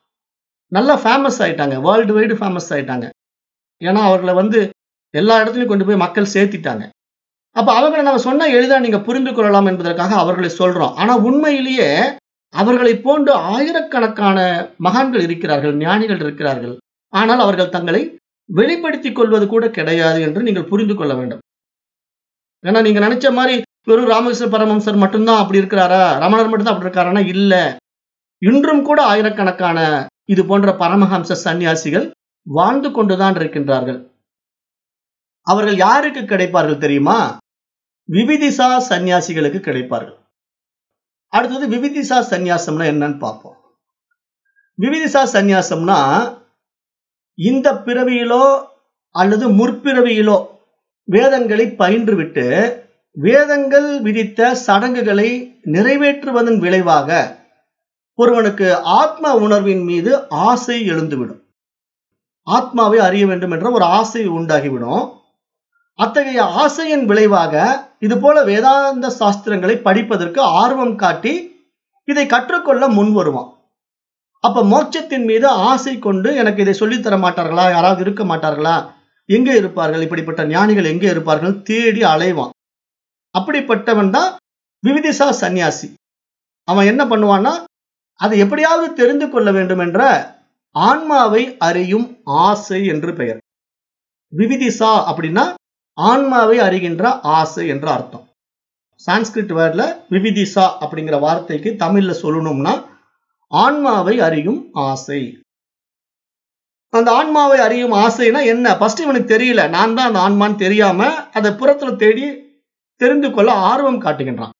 நல்லா ஃபேமஸ் ஆயிட்டாங்க வேர்ல்டு வைடு ஃபேமஸ் ஆயிட்டாங்க ஏன்னா அவர்களை வந்து எல்லா இடத்துலையும் கொண்டு போய் மக்கள் சேர்த்திட்டாங்க அப்ப அவர்களை நம்ம சொன்னா எளிதா நீங்க புரிந்து கொள்ளலாம் என்பதற்காக அவர்களை சொல்றோம் ஆனா உண்மையிலேயே அவர்களை போன்று ஆயிரக்கணக்கான மகான்கள் இருக்கிறார்கள் ஞானிகள் இருக்கிறார்கள் ஆனால் அவர்கள் தங்களை வெளிப்படுத்திக் கொள்வது கூட கிடையாது என்று நீங்கள் புரிந்து கொள்ள வேண்டும் ஏன்னா நீங்க நினைச்ச மாதிரி வெறும் ராமகிருஷ்ண பரமஹம்சர் மட்டும்தான் அப்படி இருக்கிறாரா ரமணர் மட்டும்தான் அப்படி இருக்காரானா இல்ல இன்றும் கூட ஆயிரக்கணக்கான இது போன்ற பரமஹம்ச சன்னியாசிகள் வாழ்ந்து கொண்டுதான் இருக்கின்றார்கள் அவர்கள் யாருக்கு கிடைப்பார்கள் தெரியுமா விவிதிசா சந்நியாசிகளுக்கு கிடைப்பார்கள் அடுத்தது விவிதிசா சந்நியாசம்னா என்னன்னு பார்ப்போம் விவிதிசா சந்நியாசம்னா இந்த பிறவியிலோ அல்லது முற்பிறவியிலோ வேதங்களை பயின்றுவிட்டு வேதங்கள் விதித்த சடங்குகளை நிறைவேற்றுவதன் விளைவாக ஒருவனுக்கு ஆத்ம உணர்வின் மீது ஆசை எழுந்துவிடும் ஆத்மாவை அறிய வேண்டும் என்ற ஒரு ஆசை உண்டாகிவிடும் அத்தகைய ஆசையின் விளைவாக இது போல வேதாந்த சாஸ்திரங்களை படிப்பதற்கு ஆர்வம் காட்டி இதை கற்றுக்கொள்ள முன் வருவான் அப்ப மோட்சத்தின் மீது ஆசை கொண்டு எனக்கு இதை சொல்லித்தர மாட்டார்களா யாராவது இருக்க மாட்டார்களா எங்கே இருப்பார்கள் இப்படிப்பட்ட ஞானிகள் எங்கே இருப்பார்கள் தேடி அலைவான் அப்படிப்பட்டவன் தான் விவிதிசா சந்நியாசி அவன் என்ன பண்ணுவான்னா அதை எப்படியாவது தெரிந்து கொள்ள வேண்டும் என்ற ஆன்மாவை அறியும் ஆசை என்று பெயர் விவிதிசா அப்படின்னா ஆன்மாவை அறிகின்ற ஆசை என்ற அர்த்தம் சான்ஸ்கிரிட் வேர்ட்ல விவிதிசா அப்படிங்கிற வார்த்தைக்கு தமிழ்ல சொல்லணும்னா ஆன்மாவை அறியும் ஆசை அந்த ஆன்மாவை அறியும் ஆசைனா என்ன ஃபர்ஸ்ட் இவனுக்கு தெரியல நான் தான் அந்த ஆன்மான்னு தெரியாம அதை புறத்துல தேடி தெரிந்து கொள்ள ஆர்வம் காட்டுகின்றான்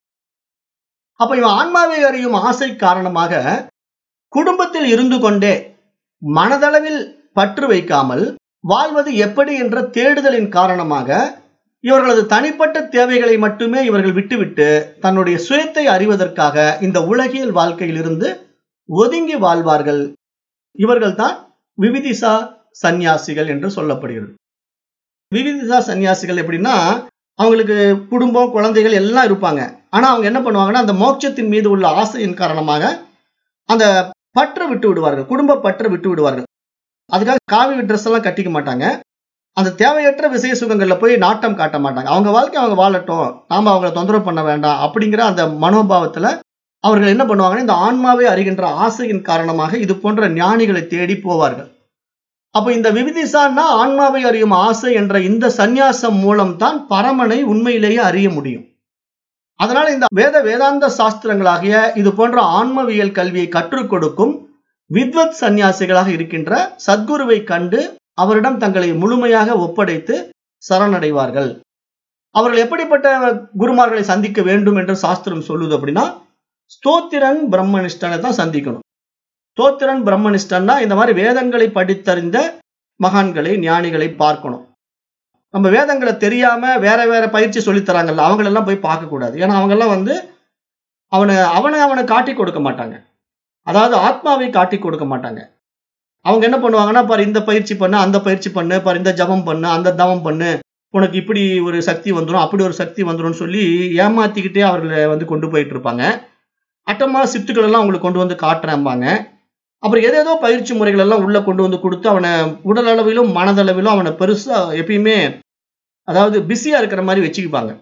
அப்ப இவன் ஆன்மாவை அறியும் ஆசை காரணமாக குடும்பத்தில் இருந்து கொண்டே மனதளவில் பற்று வைக்காமல் வாழ்வது எப்படி என்ற தேடுதலின் காரணமாக இவர்களது தனிப்பட்ட தேவைகளை மட்டுமே இவர்கள் விட்டுவிட்டு தன்னுடைய சுயத்தை அறிவதற்காக இந்த உலகியல் வாழ்க்கையிலிருந்து ஒதுங்கி வாழ்வார்கள் இவர்கள் தான் விவிதிசா சந்நியாசிகள் என்று சொல்லப்படுகிறது விவிதிசா சந்நியாசிகள் எப்படின்னா அவங்களுக்கு குடும்பம் குழந்தைகள் எல்லாம் இருப்பாங்க ஆனா அவங்க என்ன பண்ணுவாங்கன்னா அந்த மோட்சத்தின் மீது உள்ள ஆசையின் காரணமாக அந்த பற்று விட்டு விடுவார்கள் குடும்ப பற்று விட்டு விடுவார்கள் அதுக்காக காவி ட்ரெஸ் எல்லாம் கட்டிக்க மாட்டாங்க அந்த தேவையற்ற விசய சுகங்கள்ல போய் நாட்டம் காட்ட மாட்டாங்க அவங்க வாழ்க்கை அவங்க வாழட்டும் நாம அவங்களை தொந்தரவு பண்ண வேண்டாம் அப்படிங்கிற அந்த மனோபாவத்துல அவர்கள் என்ன பண்ணுவாங்கன்னா இந்த ஆன்மாவை அறிகின்ற ஆசையின் காரணமாக இது போன்ற ஞானிகளை தேடி போவார்கள் அப்ப இந்த விவிதிசான்னா ஆன்மாவை அறியும் ஆசை என்ற இந்த சந்நியாசம் மூலம் தான் பரமனை உண்மையிலேயே அறிய முடியும் அதனால இந்த வேத வேதாந்த சாஸ்திரங்களாகிய இது போன்ற ஆன்மவியல் கல்வியை கற்றுக் கொடுக்கும் வித்வத் சந்நியாசிகளாக இருக்கின்ற சத்குருவை கண்டு அவரிடம் தங்களை முழுமையாக ஒப்படைத்து சரணடைவார்கள் அவர்கள் எப்படிப்பட்ட குருமார்களை சந்திக்க வேண்டும் என்று சாஸ்திரம் சொல்லுது அப்படின்னா ஸ்தோத்திரன் பிரம்மனிஷ்டனை தான் சந்திக்கணும் ஸ்தோத்திரன் பிரம்மனிஷ்டன்னா இந்த மாதிரி வேதங்களை படித்தறிந்த மகான்களை ஞானிகளை பார்க்கணும் நம்ம வேதங்களை தெரியாம வேற வேற பயிற்சி சொல்லித் தராங்கல்ல அவங்களெல்லாம் போய் பார்க்க கூடாது ஏன்னா அவங்கெல்லாம் வந்து அவனை அவனை அவனை காட்டி கொடுக்க மாட்டாங்க அதாவது ஆத்மாவை காட்டி கொடுக்க மாட்டாங்க அவங்க என்ன பண்ணுவாங்கன்னா பாரு இந்த பயிற்சி பண்ணு அந்த பயிற்சி பண்ணு பாரு இந்த ஜபம் பண்ணு அந்த தவம் பண்ணு உனக்கு இப்படி ஒரு சக்தி வந்துடும் அப்படி ஒரு சக்தி வந்துடும் சொல்லி ஏமாத்திக்கிட்டே அவர்களை வந்து கொண்டு போயிட்டு இருப்பாங்க அட்டமா சித்துக்கள் எல்லாம் அவங்களுக்கு கொண்டு வந்து காட்டுறாம்பாங்க அப்புறம் ஏதேதோ பயிற்சி முறைகள் எல்லாம் உள்ள கொண்டு வந்து கொடுத்து அவனை உடல் அளவிலும் மனதளவிலும் அவனை பெருசா எப்பயுமே அதாவது பிஸியா இருக்கிற மாதிரி வச்சுக்குப்பாங்க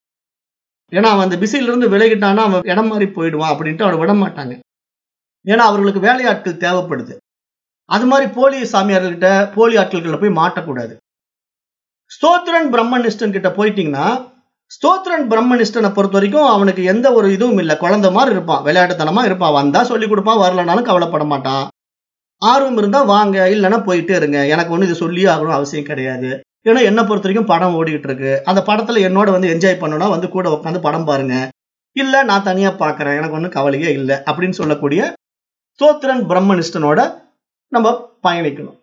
ஏன்னா அவன் அந்த பிஸியில இருந்து விலகிட்டான்னா அவன் இடம் மாதிரி போயிடுவான் அப்படின்ட்டு அவனை விட மாட்டாங்க ஏன்னா அவர்களுக்கு வேலையாட்கள் தேவைப்படுது அது மாதிரி போலி சாமியார்கள்கிட்ட போலி ஆட்கள்கிட்ட போய் மாட்டக்கூடாது ஸ்தோத்திரன் பிரம்மனிஷ்டன் கிட்ட போயிட்டீங்கன்னா ஸ்தோத்திரன் பிரம்மனிஷ்டனை பொறுத்த வரைக்கும் அவனுக்கு எந்த ஒரு இதுவும் இல்லை குழந்தை மாதிரி இருப்பான் விளையாட்டுத்தனமா இருப்பான் வந்தா சொல்லி கொடுப்பான் வரலனாலும் கவலைப்பட மாட்டான் ஆர்வம் இருந்தா வாங்க இல்லைன்னா போயிட்டே இருங்க எனக்கு ஒன்றும் இது சொல்லி ஆகணும் அவசியம் கிடையாது ஏன்னா என்னை பொறுத்த வரைக்கும் படம் ஓடிக்கிட்டு இருக்கு அந்த படத்துல என்னோட வந்து என்ஜாய் பண்ணணும்னா வந்து கூட உட்காந்து படம் பாருங்க இல்ல நான் தனியா பாக்குறேன் எனக்கு ஒன்றும் கவலையே இல்லை அப்படின்னு சொல்லக்கூடிய ஸ்தோத்திரன் பிரம்மனிஷ்டனோட நம்ம பயணிக்கணும்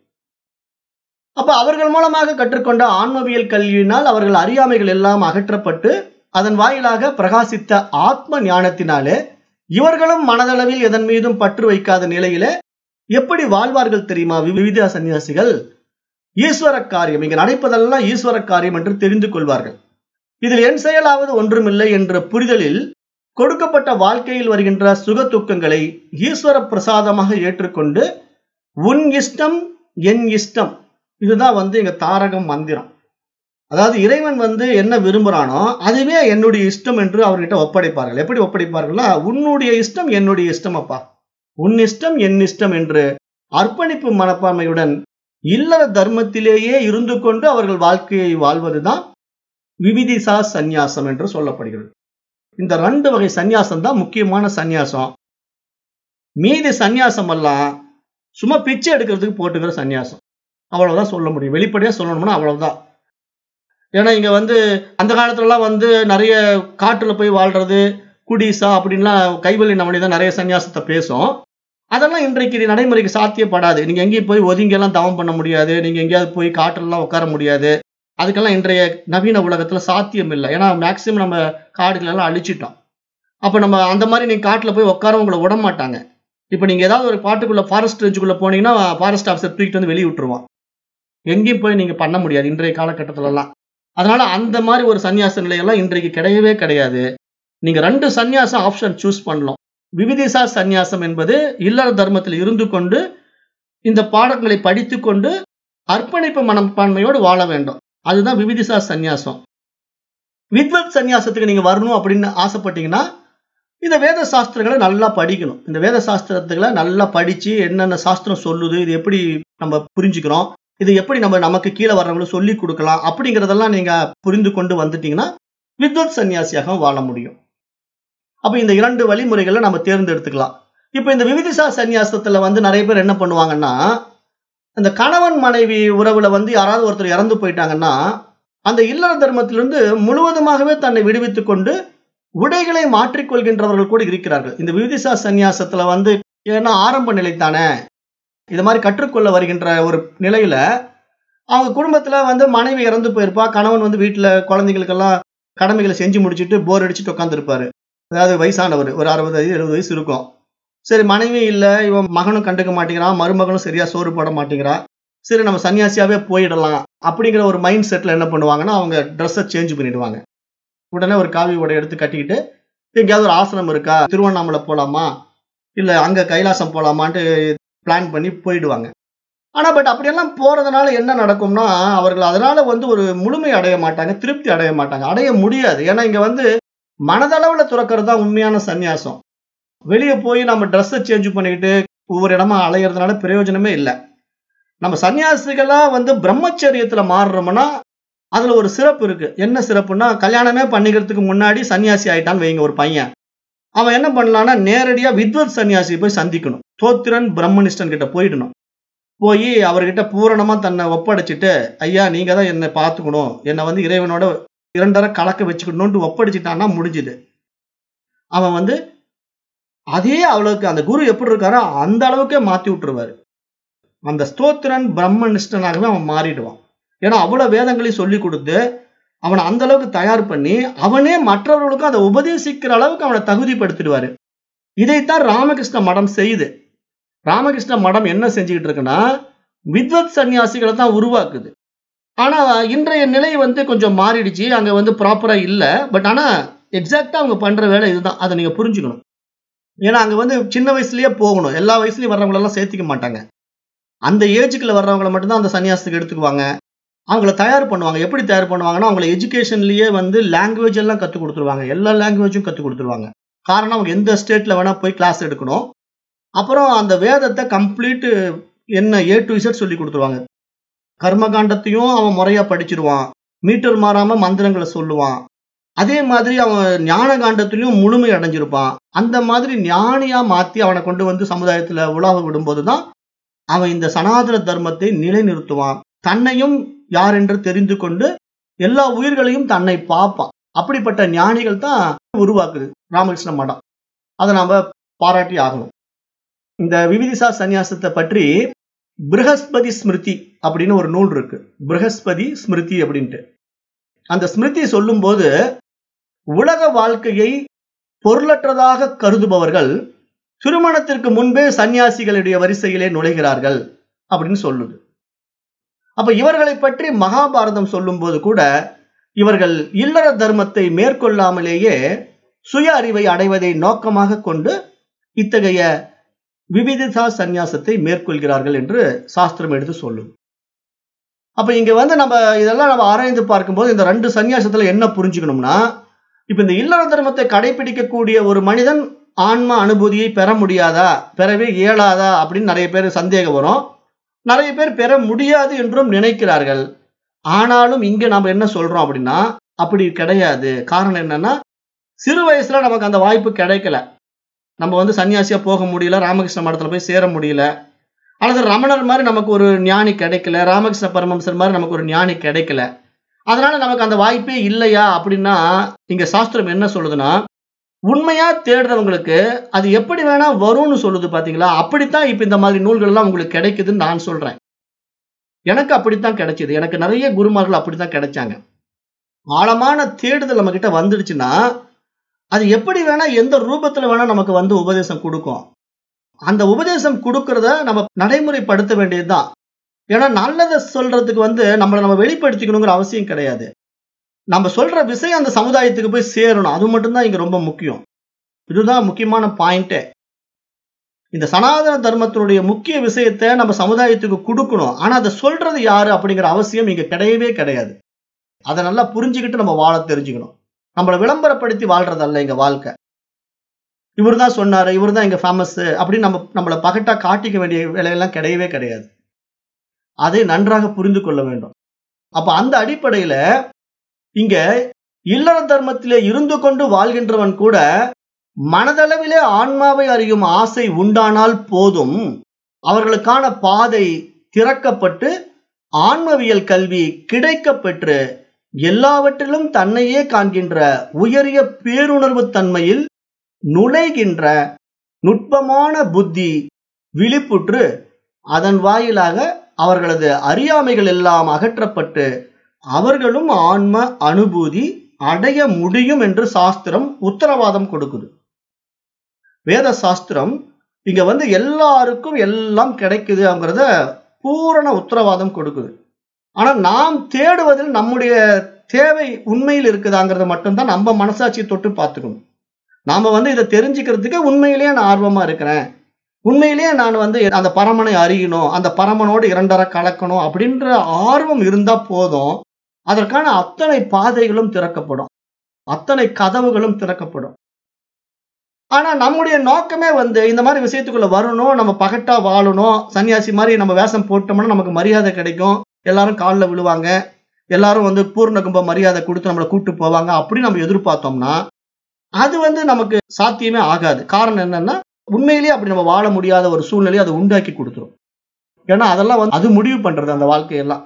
அப்ப அவர்கள் மூலமாக கற்றுக்கொண்ட ஆன்மவியல் கல்வியினால் அவர்கள் அறியாமைகள் எல்லாம் அகற்றப்பட்டு அதன் வாயிலாக பிரகாசித்த ஆத்ம ஞானத்தினாலே இவர்களும் மனதளவில் எதன் மீதும் பற்று வைக்காத நிலையில எப்படி வாழ்வார்கள் தெரியுமா விவித சன்னியாசிகள் ஈஸ்வர காரியம் இங்க நடப்பதெல்லாம் ஈஸ்வர காரியம் என்று தெரிந்து கொள்வார்கள் இதில் என் செயலாவது ஒன்றுமில்லை என்ற புரிதலில் கொடுக்கப்பட்ட வாழ்க்கையில் வருகின்ற சுக துக்கங்களை ஈஸ்வர பிரசாதமாக ஏற்றுக்கொண்டு உன் இஷ்டம் என் இஷ்டம் இதுதான் வந்து எங்க தாரகம் மந்திரம் அதாவது இறைவன் வந்து என்ன விரும்புறானோ அதுவே என்னுடைய இஷ்டம் என்று அவர்கிட்ட ஒப்படைப்பார்கள் எப்படி ஒப்படைப்பார்கள்னா உன்னுடைய இஷ்டம் என்னுடைய இஷ்டம் அப்பா உன் இஷ்டம் என் இஷ்டம் என்று அர்ப்பணிப்பு மனப்பான்மையுடன் இல்லற தர்மத்திலேயே இருந்து கொண்டு அவர்கள் வாழ்க்கையை வாழ்வதுதான் விவிதிசா சந்நியாசம் என்று சொல்லப்படுகிறது இந்த ரெண்டு வகை சந்நியாசம் தான் முக்கியமான சந்நியாசம் மீதி சந்நியாசம் எல்லாம் சும்மா பிச்சை எடுக்கிறதுக்கு போட்டுக்கிற சந்நியாசம் அவ்வளவுதான் சொல்ல முடியும் வெளிப்படையா சொல்லணும்னா அவ்வளவுதான் ஏன்னா இங்க வந்து அந்த காலத்துலலாம் வந்து நிறைய காட்டுல போய் வாழ்றது குடிசா அப்படின்லாம் கைவல்லி நவனி தான் நிறைய சன்னியாசத்தை பேசும் அதெல்லாம் இன்றைக்கு நடைமுறைக்கு சாத்தியப்படாது நீங்க எங்கேயும் போய் ஒதுங்கி எல்லாம் தவம் பண்ண முடியாது நீங்க எங்கேயாவது போய் காட்டுலலாம் உட்கார முடியாது அதுக்கெல்லாம் இன்றைய நவீன உலகத்துல சாத்தியம் இல்லை ஏன்னா மேக்சிமம் நம்ம காடுகள் எல்லாம் அழிச்சிட்டோம் அப்ப நம்ம அந்த மாதிரி நீங்க காட்டுல போய் உட்கார உங்களை விட மாட்டாங்க இப்ப நீங்க ஏதாவது ஒரு பாட்டுக்குள்ள ஃபாரஸ்ட் ரேஞ்சுக்குள்ள போனீங்கன்னா ஃபாரஸ்ட் ஆஃபீஸர் தூக்கிட்டு வந்து வெளியே விட்டுருவான் எங்கேயும் போய் நீங்க பண்ண முடியாது இன்றைய காலகட்டத்துல எல்லாம் அதனால அந்த மாதிரி ஒரு சன்னியாச நிலையெல்லாம் இன்றைக்கு கிடையவே கிடையாது நீங்க ரெண்டு சந்நியாசம் ஆப்ஷன் சூஸ் பண்ணலாம் விவிதிசா சந்நியாசம் என்பது இல்லற தர்மத்தில் இருந்து கொண்டு இந்த பாடங்களை படித்து கொண்டு அர்ப்பணிப்பு மனப்பான்மையோடு வாழ வேண்டும் அதுதான் விவிதிசா சந்நியாசம் வித்வத் சந்நியாசத்துக்கு நீங்க வரணும் அப்படின்னு ஆசைப்பட்டீங்கன்னா இந்த வேத சாஸ்திரங்களை நல்லா படிக்கணும் இந்த வேத சாஸ்திரத்துகளை நல்லா படிச்சு என்னென்ன சாஸ்திரம் சொல்லுது இது எப்படி நம்ம புரிஞ்சுக்கிறோம் இது எப்படி நம்ம நமக்கு கீழே வர்றவங்களுக்கு சொல்லி கொடுக்கலாம் அப்படிங்கிறதெல்லாம் நீங்க புரிந்து கொண்டு வந்துட்டீங்கன்னா வித்வத் சன்னியாசியாக வாழ முடியும் அப்ப இந்த இரண்டு வழிமுறைகளை நம்ம தேர்ந்தெடுத்துக்கலாம் இப்ப இந்த விவிதிசா சந்நியாசத்துல வந்து நிறைய பேர் என்ன பண்ணுவாங்கன்னா அந்த கணவன் மனைவி உறவுல வந்து யாராவது ஒருத்தர் இறந்து போயிட்டாங்கன்னா அந்த இல்லற தர்மத்திலிருந்து முழுவதுமாகவே தன்னை விடுவித்துக் கொண்டு உடைகளை மாற்றிக்கொள்கின்றவர்கள் கூட இருக்கிறார்கள் இந்த விவிதிசா சந்நியாசத்துல வந்து ஏன்னா ஆரம்ப நிலை தானே இது மாதிரி கற்றுக்கொள்ள வருகின்ற ஒரு நிலையில அவங்க குடும்பத்துல வந்து மனைவி இறந்து போயிருப்பா கணவன் வந்து வீட்டுல குழந்தைகளுக்கெல்லாம் கடமைகளை செஞ்சு முடிச்சுட்டு போர் அடிச்சுட்டு உட்காந்துருப்பாரு அதாவது வயசானவர் ஒரு அறுபது வயசு எழுபது வயசு இருக்கும் சரி மனைவி இல்ல இவன் மகனும் கண்டுக்க மாட்டேங்கிறான் மருமகனும் சரியா சோறு போட மாட்டேங்கிறா சரி நம்ம சன்னியாசியாவே போயிடலாம் அப்படிங்கிற ஒரு மைண்ட் செட்ல என்ன பண்ணுவாங்கன்னா அவங்க ட்ரெஸ்ஸை சேஞ்ச் பண்ணிடுவாங்க உடனே ஒரு காவி உடை எடுத்து கட்டிக்கிட்டு எங்கேயாவது ஒரு ஆசனம் இருக்கா திருவண்ணாமலை போலாமா இல்ல அங்க கைலாசம் போலாமான்ட்டு பிளான் பண்ணி போயிடுவாங்க ஆனா பட் அப்படியெல்லாம் போறதுனால என்ன நடக்கும்னா அவர்கள் அதனால வந்து ஒரு முழுமை அடைய மாட்டாங்க திருப்தி அடைய மாட்டாங்க அடைய முடியாது ஏன்னா இங்க வந்து மனதளவுல துறக்கிறது தான் உண்மையான சந்நியாசம் வெளியே போய் நம்ம ட்ரெஸ்ஸை சேஞ்ச் பண்ணிக்கிட்டு ஒவ்வொரு இடமா அலையிறதுனால பிரயோஜனமே இல்லை நம்ம சன்னியாசிகளா வந்து பிரம்மச்சரியத்துல மாறுறோம்னா அதுல ஒரு சிறப்பு இருக்கு என்ன சிறப்புன்னா கல்யாணமே பண்ணிக்கிறதுக்கு முன்னாடி சன்னியாசி ஆயிட்டான்னு வைங்க ஒரு பையன் அவன் என்ன பண்ணலாம்னா நேரடியா வித்வத் சன்னியாசி போய் சந்திக்கணும் தோத்திரன் பிரம்மனிஷ்டன் கிட்ட போயிடணும் போய் அவர்கிட்ட பூரணமா தன்னை ஒப்படைச்சிட்டு ஐயா நீங்க தான் என்னை பார்த்துக்கணும் என்னை வந்து இறைவனோட இரண்டரை கலக்க வச்சுக்கணும்னு ஒப்படைச்சிட்டான்னா முடிஞ்சுது அவன் வந்து அதே அளவுக்கு அந்த குரு எப்படி இருக்காரோ அந்த அளவுக்கே மாத்தி விட்டுருவாரு அந்த ஸ்தோத்திரன் பிரம்மனிஷ்டனாகவே அவன் மாறிடுவான் ஏன்னா அவ்வளவு வேதங்களையும் சொல்லி கொடுத்து அவனை அந்த அளவுக்கு தயார் பண்ணி அவனே மற்றவர்களுக்கும் அதை உபதேசிக்கிற அளவுக்கு அவனை தகுதிப்படுத்திடுவாரு இதைத்தான் ராமகிருஷ்ண மடம் செய்யுது ராமகிருஷ்ண மடம் என்ன செஞ்சுக்கிட்டு இருக்குன்னா வித்வத் சன்னியாசிகளை தான் உருவாக்குது ஆனா இன்றைய நிலை வந்து கொஞ்சம் மாறிடுச்சு அங்க வந்து ப்ராப்பரா இல்ல பட் ஆனா எக்ஸாக்டா அவங்க பண்ற வேலை இதுதான் அதை நீங்க புரிஞ்சுக்கணும் ஏன்னா அங்க வந்து சின்ன வயசுலயே போகணும் எல்லா வயசுலயும் வர்றவங்களெல்லாம் சேர்த்திக்க மாட்டாங்க அந்த ஏஜுக்குள்ள வர்றவங்களை மட்டும்தான் அந்த சன்னியாசத்துக்கு எடுத்துக்குவாங்க அவங்கள தயார் பண்ணுவாங்க எப்படி தயார் பண்ணுவாங்கன்னா அவங்கள எஜுகேஷன்லயே வந்து லாங்குவேஜ் எல்லாம் கற்றுக் கொடுத்துருவாங்க எல்லா லாங்குவேஜும் கற்றுக் கொடுத்துருவாங்க காரணம் அவங்க எந்த ஸ்டேட்ல வேணா போய் கிளாஸ் எடுக்கணும் அப்புறம் அந்த வேதத்தை கம்ப்ளீட் என்ன ஏ டு இசட் சொல்லி கொடுத்துருவாங்க கர்மகாண்டத்தையும் அவன் முறையா படிச்சிருவான் மீட்டர் மாறாம மந்திரங்களை சொல்லுவான் அதே மாதிரி அவன் ஞான காண்டத்திலையும் முழுமை அடைஞ்சிருப்பான் அந்த மாதிரி ஞானியா மாத்தி அவனை கொண்டு வந்து சமுதாயத்துல உலாவ விடும்போது தான் அவன் இந்த சனாதன தர்மத்தை நிலைநிறுத்துவான் தன்னையும் யார் என்று தெரிந்து கொண்டு எல்லா உயிர்களையும் தன்னை பார்ப்பான் அப்படிப்பட்ட ஞானிகள் தான் உருவாக்குது ராமகிருஷ்ண மடம் அதை நாம பாராட்டி ஆகணும் இந்த விவிதிசா சந்நியாசத்தை பற்றி பிருகஸ்பதி ஸ்மிருதி அப்படின்னு ஒரு நூல் இருக்கு பிருகஸ்பதி ஸ்மிருதி அப்படின்ட்டு அந்த ஸ்மிருதி சொல்லும்போது உலக வாழ்க்கையை பொருளற்றதாக கருதுபவர்கள் திருமணத்திற்கு முன்பே சன்னியாசிகளுடைய வரிசையிலே நுழைகிறார்கள் அப்படின்னு சொல்லுது அப்ப இவர்களை பற்றி மகாபாரதம் சொல்லும்போது கூட இவர்கள் இல்லற தர்மத்தை மேற்கொள்ளாமலேயே சுய அறிவை அடைவதை நோக்கமாக கொண்டு இத்தகைய விவிதிதா சந்நியாசத்தை மேற்கொள்கிறார்கள் என்று சாஸ்திரம் எடுத்து சொல்லும் அப்ப இங்க வந்து நம்ம இதெல்லாம் நம்ம ஆராய்ந்து பார்க்கும்போது இந்த ரெண்டு சந்நியாசத்துல என்ன புரிஞ்சுக்கணும்னா இப்ப இந்த இல்லற தர்மத்தை கடைபிடிக்கக்கூடிய ஒரு மனிதன் ஆன்ம அனுபூதியை பெற முடியாதா பெறவே இயலாதா அப்படின்னு நிறைய பேர் சந்தேகம் வரும் நிறைய பேர் பெற முடியாது என்றும் நினைக்கிறார்கள் ஆனாலும் இங்க நாம என்ன சொல்றோம் அப்படின்னா அப்படி கிடையாது காரணம் என்னன்னா சிறு வயசுல நமக்கு அந்த வாய்ப்பு கிடைக்கல நம்ம வந்து சன்னியாசியா போக முடியல ராமகிருஷ்ண மடத்துல போய் சேர முடியல அல்லது ரமணர் மாதிரி நமக்கு ஒரு ஞானி கிடைக்கல ராமகிருஷ்ண பரமஹம்சர் மாதிரி நமக்கு ஒரு ஞானி கிடைக்கல அதனால நமக்கு அந்த வாய்ப்பே இல்லையா அப்படின்னா இங்க சாஸ்திரம் என்ன சொல்லுதுன்னா உண்மையா தேடுறவங்களுக்கு அது எப்படி வேணா வரும்னு சொல்லுது பாத்தீங்களா அப்படித்தான் இப்ப இந்த மாதிரி நூல்கள் எல்லாம் உங்களுக்கு கிடைக்குதுன்னு நான் சொல்றேன் எனக்கு அப்படித்தான் கிடைச்சது எனக்கு நிறைய குருமார்கள் அப்படித்தான் கிடைச்சாங்க ஆழமான தேடுதல் நம்ம கிட்ட வந்துடுச்சுன்னா அது எப்படி வேணா எந்த ரூபத்துல வேணா நமக்கு வந்து உபதேசம் கொடுக்கும் அந்த உபதேசம் கொடுக்கறத நம்ம நடைமுறைப்படுத்த வேண்டியதுதான் ஏன்னா நல்லதை சொல்றதுக்கு வந்து நம்மளை நம்ம வெளிப்படுத்திக்கணுங்கிற அவசியம் கிடையாது நம்ம சொல்ற விஷயம் அந்த சமுதாயத்துக்கு போய் சேரணும் அது மட்டும்தான் இங்க ரொம்ப முக்கியம் இதுதான் முக்கியமான பாயிண்டே இந்த சனாதன தர்மத்தினுடைய முக்கிய விஷயத்தை நம்ம சமுதாயத்துக்கு கொடுக்கணும் ஆனா அதை சொல்றது யாரு அப்படிங்கிற அவசியம் இங்க கிடையவே கிடையாது அதை நல்லா புரிஞ்சுக்கிட்டு நம்ம வாழ தெரிஞ்சுக்கணும் நம்மளை விளம்பரப்படுத்தி வாழ்றதல்ல எங்க வாழ்க்கை இவர் தான் சொன்னாரு இவர் தான் இங்க ஃபேமஸ் அப்படின்னு நம்ம நம்மளை பகட்டா காட்டிக்க வேண்டிய வேலையெல்லாம் கிடையவே கிடையாது அதை நன்றாக புரிந்து கொள்ள வேண்டும் அப்ப அந்த அடிப்படையில இங்க இல்லற தர்மத்திலே இருந்து கொண்டு வாழ்கின்றவன் கூட மனதளவிலே ஆன்மாவை அறியும் ஆசை உண்டானால் போதும் அவர்களுக்கான பாதை திறக்கப்பட்டு ஆன்மவியல் கல்வி கிடைக்கப் பெற்று எல்லாவற்றிலும் தன்னையே காண்கின்ற உயரிய பேருணர்வு தன்மையில் நுழைகின்ற நுட்பமான புத்தி விழிப்புற்று அதன் வாயிலாக அவர்களது அறியாமைகள் எல்லாம் அகற்றப்பட்டு அவர்களும் ஆன்ம அனுபூதி அடைய முடியும் என்று சாஸ்திரம் உத்தரவாதம் கொடுக்குது வேத சாஸ்திரம் இங்க வந்து எல்லாருக்கும் எல்லாம் கிடைக்குது அப்படிங்கிறத பூரண உத்தரவாதம் கொடுக்குது ஆனா நாம் தேடுவதில் நம்முடைய தேவை உண்மையில் இருக்குதாங்கிறத மட்டும்தான் நம்ம மனசாட்சியை தொட்டு பார்த்துக்கணும் நாம வந்து இதை தெரிஞ்சுக்கிறதுக்கு உண்மையிலேயே நான் ஆர்வமா இருக்கிறேன் உண்மையிலேயே நான் வந்து அந்த பரமனை அறியணும் அந்த பரமனோடு இரண்டரை கலக்கணும் அப்படின்ற ஆர்வம் இருந்தா போதும் அதற்கான அத்தனை பாதைகளும் திறக்கப்படும் அத்தனை கதவுகளும் திறக்கப்படும் ஆனா நம்முடைய நோக்கமே வந்து இந்த மாதிரி விஷயத்துக்குள்ள வரணும் நம்ம பகட்டா வாழணும் சன்னியாசி மாதிரி நம்ம வேஷம் போட்டோம்னா நமக்கு மரியாதை கிடைக்கும் எல்லாரும் காலில் விழுவாங்க எல்லாரும் வந்து பூர்ண கும்ப மரியாதை கொடுத்து நம்மளை கூட்டு போவாங்க அப்படி நம்ம எதிர்பார்த்தோம்னா அது வந்து நமக்கு சாத்தியமே ஆகாது காரணம் என்னன்னா உண்மையிலேயே அப்படி நம்ம வாழ முடியாத ஒரு சூழ்நிலையை அதை உண்டாக்கி கொடுத்துரும் ஏன்னா அதெல்லாம் வந்து அது முடிவு பண்றது அந்த வாழ்க்கையெல்லாம்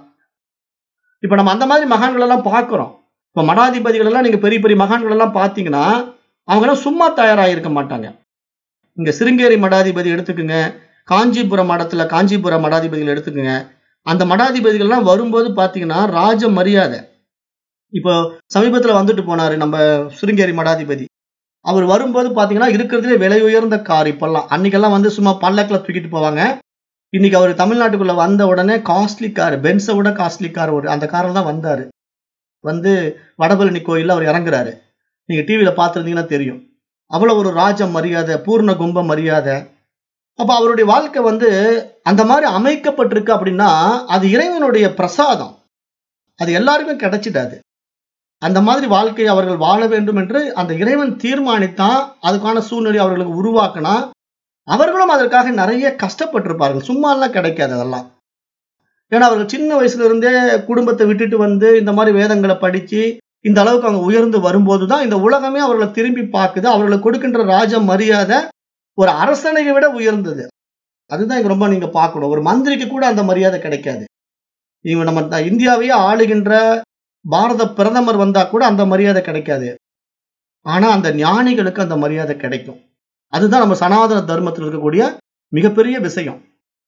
இப்ப நம்ம அந்த மாதிரி மகான்கள் எல்லாம் பார்க்கிறோம் இப்ப மடாதிபதிகள் எல்லாம் நீங்க பெரிய பெரிய மகான்கள் எல்லாம் பாத்தீங்கன்னா அவங்க எல்லாம் சும்மா தயாராகிருக்க மாட்டாங்க இங்க சிருங்கேரி மடாதிபதி எடுத்துக்குங்க காஞ்சிபுரம் மடத்துல காஞ்சிபுரம் மடாதிபதிகள் எடுத்துக்குங்க அந்த மடாதிபதிகள்லாம் வரும்போது பாத்தீங்கன்னா ராஜ மரியாதை இப்போ சமீபத்துல வந்துட்டு போனாரு நம்ம சிருங்கேரி மடாதிபதி அவர் வரும்போது பாத்தீங்கன்னா இருக்கிறதுலே விலை உயர்ந்த கார் இப்பெல்லாம் அன்னைக்கெல்லாம் வந்து சும்மா பல்லக்கில் தூக்கிட்டு போவாங்க இன்னைக்கு அவர் தமிழ்நாட்டுக்குள்ள வந்த உடனே காஸ்ட்லி கார் பென்ஸை விட காஸ்ட்லி கார் ஒரு அந்த காரில் தான் வந்தாரு வந்து வடபழனி கோயில்ல அவர் இறங்குறாரு நீங்க டிவியில பார்த்துருந்தீங்கன்னா தெரியும் அவ்வளவு ஒரு ராஜ மரியாதை பூர்ண கும்ப மரியாதை அப்ப அவருடைய வாழ்க்கை வந்து அந்த மாதிரி அமைக்கப்பட்டிருக்கு அப்படின்னா அது இறைவனுடைய பிரசாதம் அது எல்லாருக்கும் கிடைச்சிடாது அந்த மாதிரி வாழ்க்கையை அவர்கள் வாழ வேண்டும் என்று அந்த இறைவன் தீர்மானித்தான் அதுக்கான சூழ்நிலை அவர்களுக்கு உருவாக்கினா அவர்களும் அதற்காக நிறைய கஷ்டப்பட்டிருப்பார்கள் சும்மா எல்லாம் கிடைக்காது அதெல்லாம் ஏன்னா அவர்கள் சின்ன வயசுல இருந்தே குடும்பத்தை விட்டுட்டு வந்து இந்த மாதிரி வேதங்களை படிச்சு இந்த அளவுக்கு அவங்க உயர்ந்து வரும்போது தான் இந்த உலகமே அவர்களை திரும்பி பார்க்குது அவர்களுக்கு கொடுக்கின்ற ராஜ மரியாதை ஒரு அரசனை விட உயர்ந்தது அதுதான் இங்க ரொம்ப நீங்க பார்க்கணும் ஒரு மந்திரிக்கு கூட அந்த மரியாதை கிடைக்காது இவங்க நம்ம இந்தியாவையே ஆளுகின்ற பாரத பிரதமர் வந்தா கூட அந்த மரியாதை கிடைக்காது ஆனா அந்த ஞானிகளுக்கு அந்த மரியாதை கிடைக்கும் அதுதான் நம்ம சனாதன தர்மத்தில் இருக்கக்கூடிய மிகப்பெரிய விஷயம்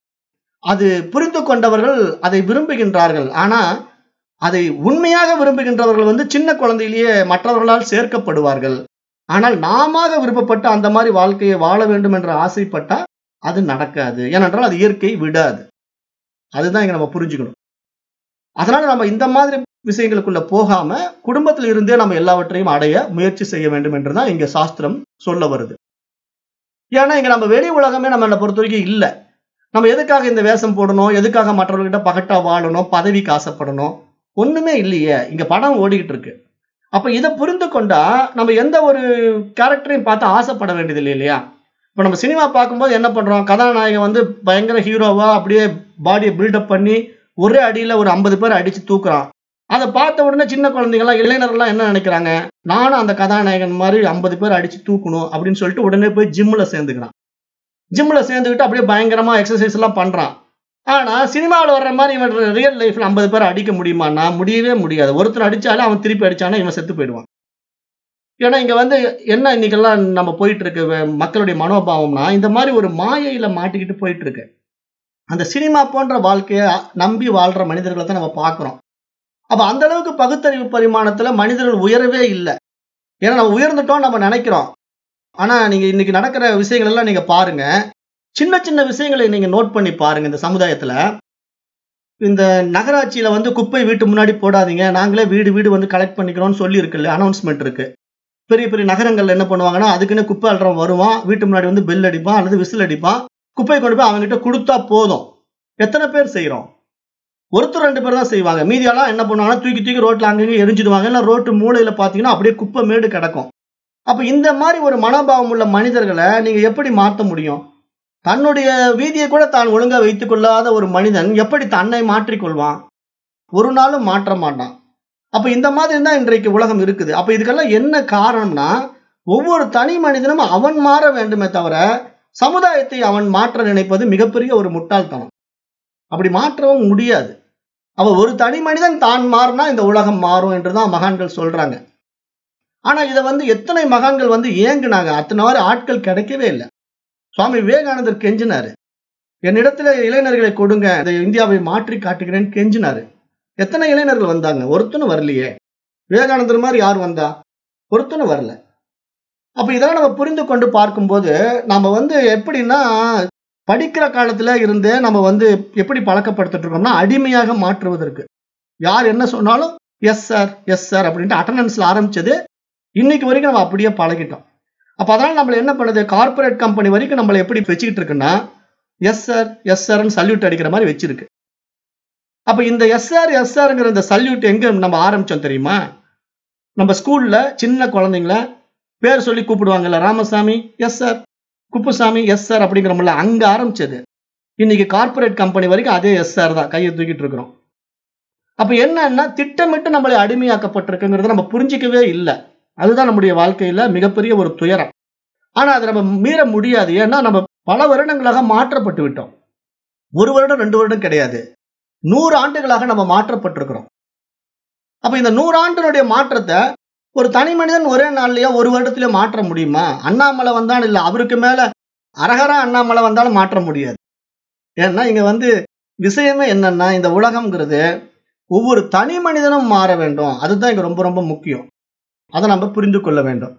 அது புரிந்து கொண்டவர்கள் அதை விரும்புகின்றார்கள் ஆனா அதை உண்மையாக விரும்புகின்றவர்கள் வந்து சின்ன குழந்தையிலேயே மற்றவர்களால் சேர்க்கப்படுவார்கள் ஆனால் நாம விருப்பப்பட்ட அந்த மாதிரி வாழ்க்கையை வாழ வேண்டும் என்று ஆசைப்பட்டா அது நடக்காது ஏனென்றால் அது இயற்கை விடாது அதுதான் இங்க நம்ம புரிஞ்சுக்கணும் அதனால நம்ம இந்த மாதிரி விஷயங்களுக்குள்ள போகாம குடும்பத்தில் இருந்தே நம்ம எல்லாவற்றையும் அடைய முயற்சி செய்ய வேண்டும் என்றுதான் இங்க சாஸ்திரம் சொல்ல வருது ஏன்னா இங்க நம்ம வெளி உலகமே நம்ம பொறுத்த வரைக்கும் இல்லை நம்ம எதுக்காக இந்த வேஷம் போடணும் எதுக்காக மற்றவர்கிட்ட பகட்டா வாழணும் பதவிக்கு ஆசைப்படணும் ஒண்ணுமே இல்லையே இங்க படம் ஓடிக்கிட்டு இருக்கு அப்ப இதை புரிந்து கொண்டா நம்ம எந்த ஒரு கேரக்டரையும் பார்த்து ஆசைப்பட வேண்டியது இல்லை இல்லையா இப்போ நம்ம சினிமா பார்க்கும்போது என்ன பண்றோம் கதாநாயகன் வந்து பயங்கர ஹீரோவா அப்படியே பாடியை பில்டப் பண்ணி ஒரே அடியில ஒரு ஐம்பது பேர் அடிச்சு தூக்குறான் அதை பார்த்த உடனே சின்ன குழந்தைங்கலாம் இளைஞர்கள்லாம் என்ன நினைக்கிறாங்க நானும் அந்த கதாநாயகன் மாதிரி ஐம்பது பேர் அடிச்சு தூக்கணும் அப்படின்னு சொல்லிட்டு உடனே போய் ஜிம்ல சேர்ந்துக்கிறான் ஜிம்ல சேர்ந்துக்கிட்டு அப்படியே பயங்கரமா எக்ஸசைஸ் எல்லாம் பண்றான் ஆனா சினிமாவில் வர்ற மாதிரி இவன் ரியல் லைஃப்ல ஐம்பது பேர் அடிக்க முடியுமான்னா முடியவே முடியாது ஒருத்தர் அடிச்சாலும் அவன் திருப்பி அடிச்சானா இவன் செத்து போயிடுவான் ஏன்னா இங்க வந்து என்ன இன்னைக்கெல்லாம் நம்ம போயிட்டு இருக்கு வ- மக்களுடைய மனோபாவம்னா இந்த மாதிரி ஒரு மாயையில மாட்டிக்கிட்டு போயிட்டு இருக்கு அந்த சினிமா போன்ற வாழ்க்கைய நம்பி வாழ்ற மனிதர்களை தான் நம்ம பார்க்கிறோம் அப்ப அந்த அளவுக்கு பகுத்தறிவு பரிமாணத்துல மனிதர்கள் உயரவே இல்லை ஏன்னா நம்ம உயர்ந்துட்டோம் நம்ம நினைக்கிறோம் ஆனா நீங்க இன்னைக்கு நடக்கிற விஷயங்கள் எல்லாம் நீங்க பாருங்க சின்ன சின்ன விஷயங்களை நீங்க நோட் பண்ணி பாருங்க இந்த சமுதாயத்துல இந்த நகராட்சியில வந்து குப்பை வீட்டு முன்னாடி போடாதீங்க நாங்களே வீடு வீடு வந்து கலெக்ட் பண்ணிக்கிறோம்னு சொல்லி இருக்குல்ல அனௌன்ஸ்மெண்ட் இருக்கு பெரிய பெரிய நகரங்கள்ல என்ன பண்ணுவாங்கன்னா அதுக்குன்னு குப்பை அல்றவன் வருவான் வீட்டு முன்னாடி வந்து பெல் அடிப்பான் அல்லது விசில் அடிப்பான் குப்பையை கொண்டு போய் அவங்ககிட்ட கொடுத்தா போதும் எத்தனை பேர் செய்றோம் ஒருத்தர் ரெண்டு பேர் தான் செய்வாங்க மீதியெல்லாம் என்ன பண்ணுவாங்கன்னா தூக்கி தூக்கி ரோட்ல அங்கங்க எரிஞ்சிடுவாங்க இல்லை ரோட்டு மூலையில பாத்தீங்கன்னா அப்படியே குப்பை மேடு கிடக்கும் அப்ப இந்த மாதிரி ஒரு மனோபாவம் உள்ள மனிதர்களை நீங்க எப்படி மாற்ற முடியும் தன்னுடைய வீதியை கூட தான் ஒழுங்கா வைத்துக் கொள்ளாத ஒரு மனிதன் எப்படி தன்னை மாற்றிக்கொள்வான் ஒரு நாளும் மாற்ற மாட்டான் அப்ப இந்த மாதிரி தான் இன்றைக்கு உலகம் இருக்குது அப்ப இதுக்கெல்லாம் என்ன காரணம்னா ஒவ்வொரு தனி மனிதனும் அவன் மாற வேண்டுமே தவிர சமுதாயத்தை அவன் மாற்ற நினைப்பது மிகப்பெரிய ஒரு முட்டாள்தனம் அப்படி மாற்றவும் முடியாது அவ ஒரு தனி மனிதன் தான் மாறினா இந்த உலகம் மாறும் என்றுதான் மகான்கள் சொல்றாங்க ஆனா இதை வந்து எத்தனை மகான்கள் வந்து ஏங்குனாங்க அத்தனை மாதிரி ஆட்கள் கிடைக்கவே இல்லை சுவாமி விவேகானந்தர் கெஞ்சினாரு என்னிடத்துல இளைஞர்களை கொடுங்க இந்த இந்தியாவை மாற்றி காட்டுகிறேன்னு கெஞ்சினாரு எத்தனை இளைஞர்கள் வந்தாங்க ஒருத்தனும் வரலையே விவேகானந்தர் மாதிரி யார் வந்தா ஒருத்தனும் வரல அப்ப இதெல்லாம் நம்ம புரிந்து கொண்டு பார்க்கும்போது நம்ம வந்து எப்படின்னா படிக்கிற காலத்துல இருந்தே நம்ம வந்து எப்படி பழக்கப்படுத்திட்டு இருக்கோம்னா அடிமையாக மாற்றுவதற்கு யார் என்ன சொன்னாலும் எஸ் சார் எஸ் சார் அப்படின்ட்டு அட்டண்டன்ஸ்ல ஆரம்பிச்சது இன்னைக்கு வரைக்கும் நம்ம அப்படியே பழகிட்டோம் அப்ப அதனால நம்மள என்ன பண்ணுது கார்ப்பரேட் கம்பெனி வரைக்கும் நம்மளை எப்படி வச்சுக்கிட்டு இருக்குன்னா எஸ் சார் எஸ் சார்னு சல்யூட் அடிக்கிற மாதிரி வச்சிருக்கு அப்ப இந்த எஸ்ஆர் எஸ்ஆர்ங்கிற இந்த சல்யூட் எங்க நம்ம ஆரம்பிச்சோம் தெரியுமா நம்ம ஸ்கூல்ல சின்ன குழந்தைங்கள பேர் சொல்லி கூப்பிடுவாங்கல்ல Ramasamy yes sir Kuppusamy yes sir அப்படிங்கிறோம்ல அங்க ஆரம்பிச்சது இன்னைக்கு கார்ப்பரேட் கம்பெனி வரைக்கும் அதே எஸ் சார் தான் கையை தூக்கிட்டு இருக்கிறோம் அப்ப என்னன்னா திட்டமிட்டு நம்மளை அடிமையாக்கப்பட்டிருக்குங்கிறத நம்ம புரிஞ்சிக்கவே இல்லை அதுதான் நம்முடைய வாழ்க்கையில மிகப்பெரிய ஒரு துயரம் ஆனா அதை நம்ம மீற முடியாது ஏன்னா நம்ம பல வருடங்களாக மாற்றப்பட்டு விட்டோம் ஒரு வருடம் ரெண்டு வருடம் கிடையாது நூறு ஆண்டுகளாக நம்ம மாற்றப்பட்டிருக்கிறோம் அப்ப இந்த நூறு ஆண்டினுடைய மாற்றத்தை ஒரு தனி மனிதன் ஒரே நாள்லயோ ஒரு வருடத்திலயோ மாற்ற முடியுமா அண்ணாமலை வந்தாலும் இல்ல அவருக்கு மேல அரகரா அண்ணாமலை வந்தாலும் மாற்ற முடியாது ஏன்னா இங்க வந்து விஷயமே என்னன்னா இந்த உலகம்ங்கிறது ஒவ்வொரு தனி மனிதனும் மாற வேண்டும் அதுதான் இங்க ரொம்ப ரொம்ப முக்கியம் அதை நம்ம புரிந்து கொள்ள வேண்டும்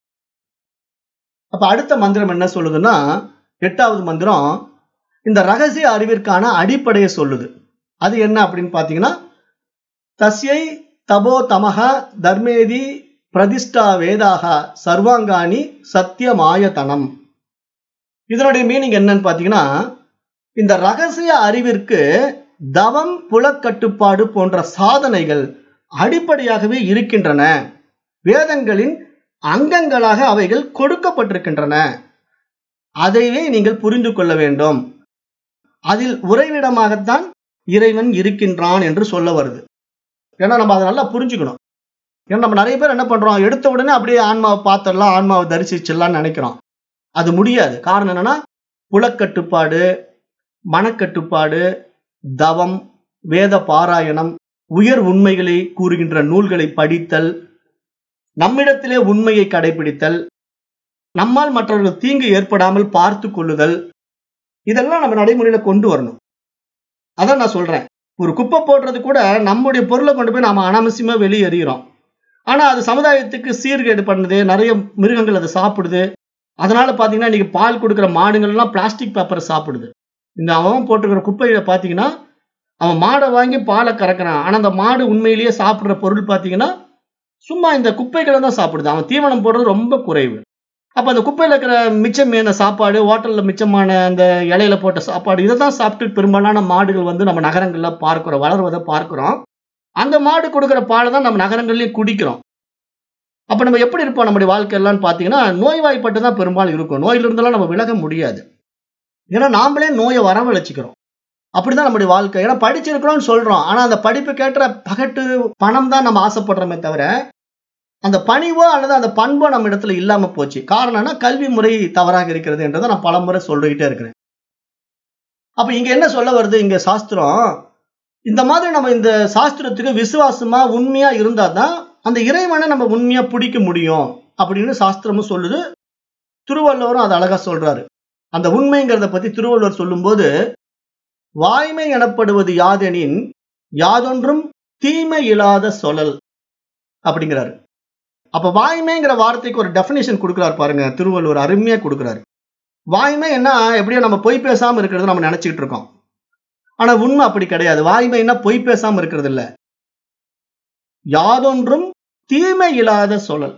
அப்ப அடுத்த மந்திரம் என்ன சொல்லுதுன்னா எட்டாவது மந்திரம் இந்த ரகசிய அறிவிற்கான அடிப்படையை சொல்லுது அது என்ன அப்படின்னு பாத்தீங்கன்னா தஸ்யை தபோ தமக தர்மேதி பிரதிஷ்டா வேதாக சர்வாங்காணி சத்தியமாயதனம் இதனுடைய மீனிங் என்னன்னு பாத்தீங்கன்னா இந்த ரகசிய அறிவிற்கு தவம் புலக்கட்டுப்பாடு போன்ற சாதனைகள் அடிப்படையாகவே இருக்கின்றன வேதங்களின் அங்கங்களாக அவைகள் கொடுக்கப்பட்டிருக்கின்றன அதைவே நீங்கள் புரிந்து கொள்ள வேண்டும் அதில் உறைவிடமாகத்தான் இறைவன் இருக்கின்றான் என்று சொல்ல வருது ஏன்னா நம்ம அதை நல்லா புரிஞ்சுக்கணும் ஏன்னா நம்ம நிறைய பேர் என்ன பண்றோம் எடுத்த உடனே அப்படியே ஆன்மாவை பார்த்துடலாம் ஆன்மாவை தரிசிச்சிடலாம்னு நினைக்கிறோம் அது முடியாது காரணம் என்னன்னா புலக்கட்டுப்பாடு மனக்கட்டுப்பாடு தவம் வேத பாராயணம் உயர் உண்மைகளை கூறுகின்ற நூல்களை படித்தல் நம்மிடத்திலே உண்மையை கடைபிடித்தல் நம்மால் மற்றவர்கள் தீங்கு ஏற்படாமல் பார்த்து கொள்ளுதல் இதெல்லாம் நம்ம நடைமுறையில கொண்டு வரணும் அதான் நான் சொல்றேன் ஒரு குப்பை போடுறது கூட நம்முடைய பொருளை கொண்டு போய் நாம அனாவசியமா வெளியே எறிகிறோம் ஆனா அது சமுதாயத்துக்கு சீர்கேடு பண்ணுது நிறைய மிருகங்கள் அதை சாப்பிடுது அதனால பாத்தீங்கன்னா இன்னைக்கு பால் கொடுக்குற மாடுகள்லாம் பிளாஸ்டிக் பேப்பரை சாப்பிடுது இந்த அவன் போட்டுக்கிற குப்பையில பாத்தீங்கன்னா அவன் மாடை வாங்கி பாலை கறக்குறான் ஆனா அந்த மாடு உண்மையிலேயே சாப்பிடுற பொருள் பாத்தீங்கன்னா சும்மா இந்த குப்பைகளை தான் சாப்பிடுது அவன் தீவனம் போடுறது ரொம்ப குறைவு அப்ப அந்த குப்பையில இருக்கிற மிச்சமான சாப்பாடு ஹோட்டல்ல மிச்சமான அந்த இலையில போட்ட சாப்பாடு இதை தான் சாப்பிட்டு பெரும்பாலான மாடுகள் வந்து நம்ம நகரங்கள்ல பார்க்கிறோம் வளர்வதை பார்க்கிறோம் அந்த மாடு கொடுக்குற பாலை தான் நம்ம நகரங்கள்லயும் குடிக்கிறோம் அப்ப நம்ம எப்படி இருப்போம் நம்முடைய வாழ்க்கை எல்லாம் பாத்தீங்கன்னா நோய்வாய்ப்பட்டு தான் பெரும்பாலும் இருக்கும் நோயிலிருந்தெல்லாம் நம்ம விலக முடியாது ஏன்னா நாமளே நோயை வரவழைச்சிக்கிறோம் அப்படிதான் நம்முடைய வாழ்க்கை ஏன்னா படிச்சிருக்கிறோம்னு சொல்றோம் ஆனா அந்த படிப்பு கேட்ட பகட்டு பணம் தான் நம்ம ஆசைப்படுறோமே தவிர அந்த பணிவோ அல்லது அந்த பண்போ நம்ம இடத்துல இல்லாம போச்சு காரணம்னா கல்வி முறை தவறாக இருக்கிறது என்றதை நான் பலமுறை சொல்லிக்கிட்டே இருக்கிறேன் அப்ப இங்க என்ன சொல்ல வருது இங்க சாஸ்திரம் இந்த மாதிரி நம்ம இந்த சாஸ்திரத்துக்கு விசுவாசமா உண்மையா இருந்தாதான் அந்த இறைவனை நம்ம உண்மையா பிடிக்க முடியும் அப்படின்னு சாஸ்திரமும் சொல்லுது திருவள்ளுவரும் அதை அழகா சொல்றாரு அந்த உண்மைங்கிறத பத்தி திருவள்ளுவர் சொல்லும்போது வாய்மை எனப்படுவது யாதெனின் யாதொன்றும் தீமை இல்லாத சொல்லல் அப்படிங்கிறாரு அப்ப வாய்மைங்கிற வார்த்தைக்கு ஒரு டெபினேஷன் கொடுக்குறாரு பாருங்க திருவள்ளுவர் அருமையா கொடுக்குறாரு வாய்மை என்ன எப்படியோ நம்ம பொய் பேசாம இருக்கிறது நம்ம நினைச்சுக்கிட்டு இருக்கோம் ஆனா உண்மை அப்படி கிடையாது வாய்மைன்னா பொய் பேசாம இருக்கிறது இல்ல யாதொன்றும் தீமை இல்லாத சொல்லல்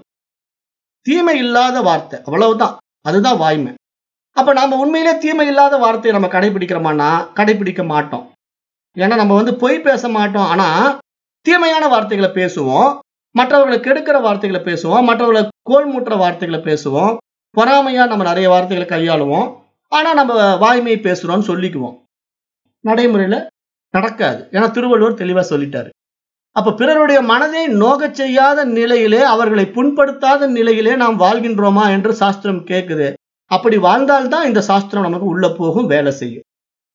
தீமை இல்லாத வார்த்தை அவ்வளவுதான் அதுதான் வாய்மை அப்ப நாம உண்மையிலே தீமை இல்லாத வார்த்தையை நம்ம கடைபிடிக்கிறோமானா கடைபிடிக்க மாட்டோம் ஏன்னா நம்ம வந்து பொய் பேச மாட்டோம் ஆனா தீமையான வார்த்தைகளை பேசுவோம் மற்றவர்களை கெடுக்கிற வார்த்தைகளை பேசுவோம் மற்றவர்களை கோல் மூட்டுற வார்த்தைகளை பேசுவோம் பொறாமையா நம்ம நிறைய வார்த்தைகளை கையாளுவோம் ஆனா நம்ம வாய்மையை பேசுறோம்னு சொல்லிக்குவோம் நடைமுறையில நடக்காது ஏன்னா திருவள்ளுவர் தெளிவா சொல்லிட்டாரு அப்ப பிறருடைய மனதை நோகச் செய்யாத நிலையிலே அவர்களை புண்படுத்தாத நிலையிலே நாம் வாழ்கின்றோமா என்று சாஸ்திரம் கேட்குது அப்படி வாழ்ந்தால்தான் இந்த சாஸ்திரம் நமக்கு உள்ள போகும் வேலை செய்யும்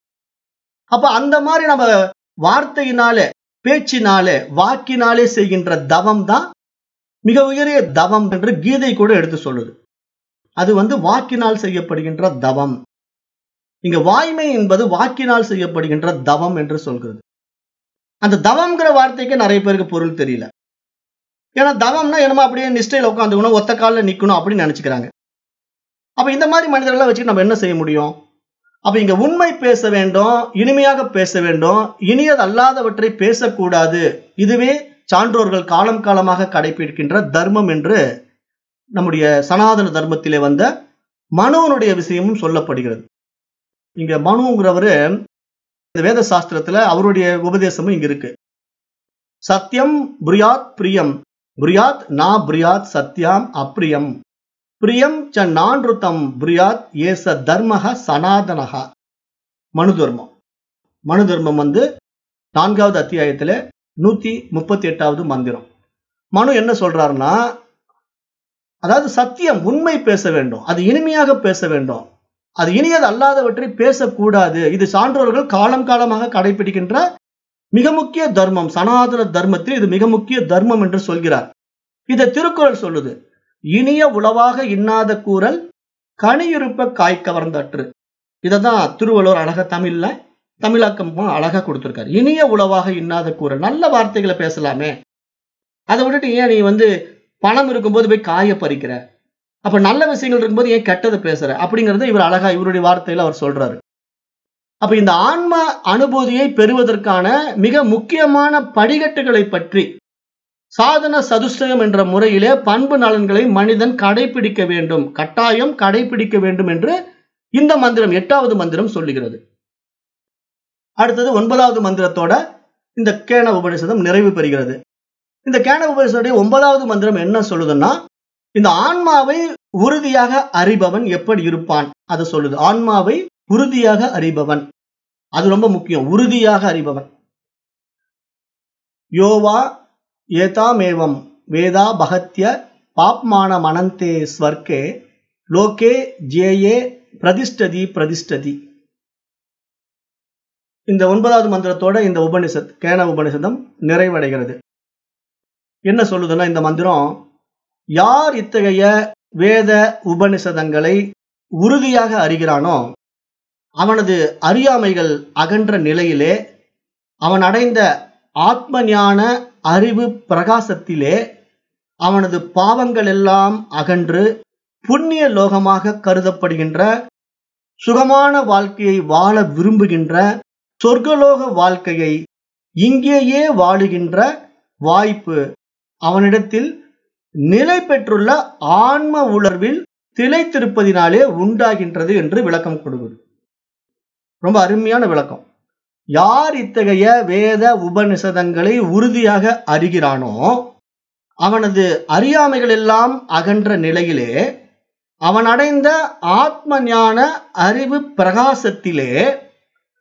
அப்ப அந்த மாதிரி நம்ம வார்த்தையினாலே பேச்சினாலே வாக்கினாலே செய்கின்ற தவம் தான் மிக உயரிய தவம் என்று கீதை கூட எடுத்து சொல்லுது அது வந்து வாக்கினால் செய்யப்படுகின்ற தவம் இங்க வாய்மை என்பது வாக்கினால் செய்யப்படுகின்ற தவம் என்று சொல்கிறது அந்த தவம்ங்கிற வார்த்தைக்கு நிறைய பேருக்கு பொருள் தெரியல ஏன்னா தவம்னா என்னமோ அப்படியே நிஷ்டையில உட்காந்துக்கணும் ஒத்த காலில் நிக்கணும் அப்படின்னு நினைச்சுக்கிறாங்க அப்ப இந்த மாதிரி மனிதர்களை வச்சுட்டு நம்ம என்ன செய்ய முடியும் அப்ப இங்க உண்மை பேச வேண்டும் இனிமையாக பேச வேண்டும் இனியது அல்லாதவற்றை பேசக்கூடாது இதுவே சான்றோர்கள் காலம் காலமாக கடைபிடிக்கின்ற தர்மம் என்று நம்முடைய சனாதன தர்மத்திலே வந்த மனுவனுடைய விஷயமும் சொல்லப்படுகிறது இங்க மனுங்கிறவரு இந்த வேத சாஸ்திரத்துல அவருடைய உபதேசமும் இங்க இருக்கு சத்தியம் புரியாத் பிரியம் புரியாத் நா புரியாத் சத்யாம் அப்ரியம் பிரியம் ச நான்ருத்தம் புரியாத் ஏச தர்மக சனாதனகா மனு தர்மம் மனு தர்மம் வந்து நான்காவது அத்தியாயத்துல நூத்தி முப்பத்தி எட்டாவது மந்திரம் மனு என்ன சொல்றாருன்னா அதாவது சத்தியம் உண்மை பேச வேண்டும் அது இனிமையாக பேச வேண்டும் அது இனியது அல்லாதவற்றை பேசக்கூடாது இது சான்றோர்கள் காலம் காலமாக கடைபிடிக்கின்ற மிக முக்கிய தர்மம் சனாதன தர்மத்தில் இது மிக முக்கிய தர்மம் என்று சொல்கிறார் இதை திருக்குறள் சொல்லுது இனிய உளவாக இன்னாத கூறல் கனியிருப்ப காய் கவர்ந்தற்று இதைதான் திருவள்ளுவர் அழகா தமிழ்ல தமிழாக்கமா அழகா கொடுத்திருக்காரு இனிய உளவாக இன்னாத கூறல் நல்ல வார்த்தைகளை பேசலாமே அதை விட்டுட்டு ஏன் நீ வந்து பணம் இருக்கும்போது போய் காய பறிக்கிற அப்ப நல்ல விஷயங்கள் இருக்கும்போது ஏன் கெட்டதை பேசுற அப்படிங்கறத இவர் அழகா இவருடைய வார்த்தையில அவர் சொல்றாரு அப்ப இந்த ஆன்ம அனுபூதியை பெறுவதற்கான மிக முக்கியமான படிகட்டுகளை பற்றி சாதன சதுஷ்டயம் என்ற முறையிலே பண்பு நலன்களை மனிதன் கடைபிடிக்க வேண்டும் கட்டாயம் கடைபிடிக்க வேண்டும் என்று இந்த மந்திரம் எட்டாவது மந்திரம் சொல்லுகிறது அடுத்தது ஒன்பதாவது மந்திரத்தோட இந்த கேன உபனிஷதம் நிறைவு பெறுகிறது இந்த கேன உபனிஷத்துடைய ஒன்பதாவது மந்திரம் என்ன சொல்லுதுன்னா இந்த ஆன்மாவை உறுதியாக அறிபவன் எப்படி இருப்பான் அதை சொல்லுது ஆன்மாவை உறுதியாக அறிபவன் அது ரொம்ப முக்கியம் உறுதியாக அறிபவன் யோவா ஏதாமேவம் வேதா பகத்ய பாப்மான மனந்தே ஸ்வர்க்கே லோகே ஜேயே பிரதிஷ்டதி பிரதிஷ்டதி இந்த ஒன்பதாவது மந்திரத்தோட இந்த உபனிஷத் கேன உபனிஷதம் நிறைவடைகிறது என்ன சொல்லுதுன்னா இந்த மந்திரம் யார் இத்தகைய வேத உபனிஷதங்களை உறுதியாக அறிகிறானோ அவனது அறியாமைகள் அகன்ற நிலையிலே அவன் அடைந்த ஆத்ம ஞான அறிவு பிரகாசத்திலே அவனது பாவங்கள் எல்லாம் அகன்று புண்ணிய லோகமாக கருதப்படுகின்ற சுகமான வாழ்க்கையை வாழ விரும்புகின்ற சொர்க்கலோக வாழ்க்கையை இங்கேயே வாழுகின்ற வாய்ப்பு அவனிடத்தில் நிலை பெற்றுள்ள ஆன்ம உணர்வில் திளைத்திருப்பதினாலே உண்டாகின்றது என்று விளக்கம் கொடுக்குது ரொம்ப அருமையான விளக்கம் யார் இத்தகைய வேத உபனிஷதங்களை உறுதியாக அறிகிறானோ அவனது அறியாமைகள் எல்லாம் அகன்ற நிலையிலே அவன் அடைந்த ஆத்ம ஞான அறிவு பிரகாசத்திலே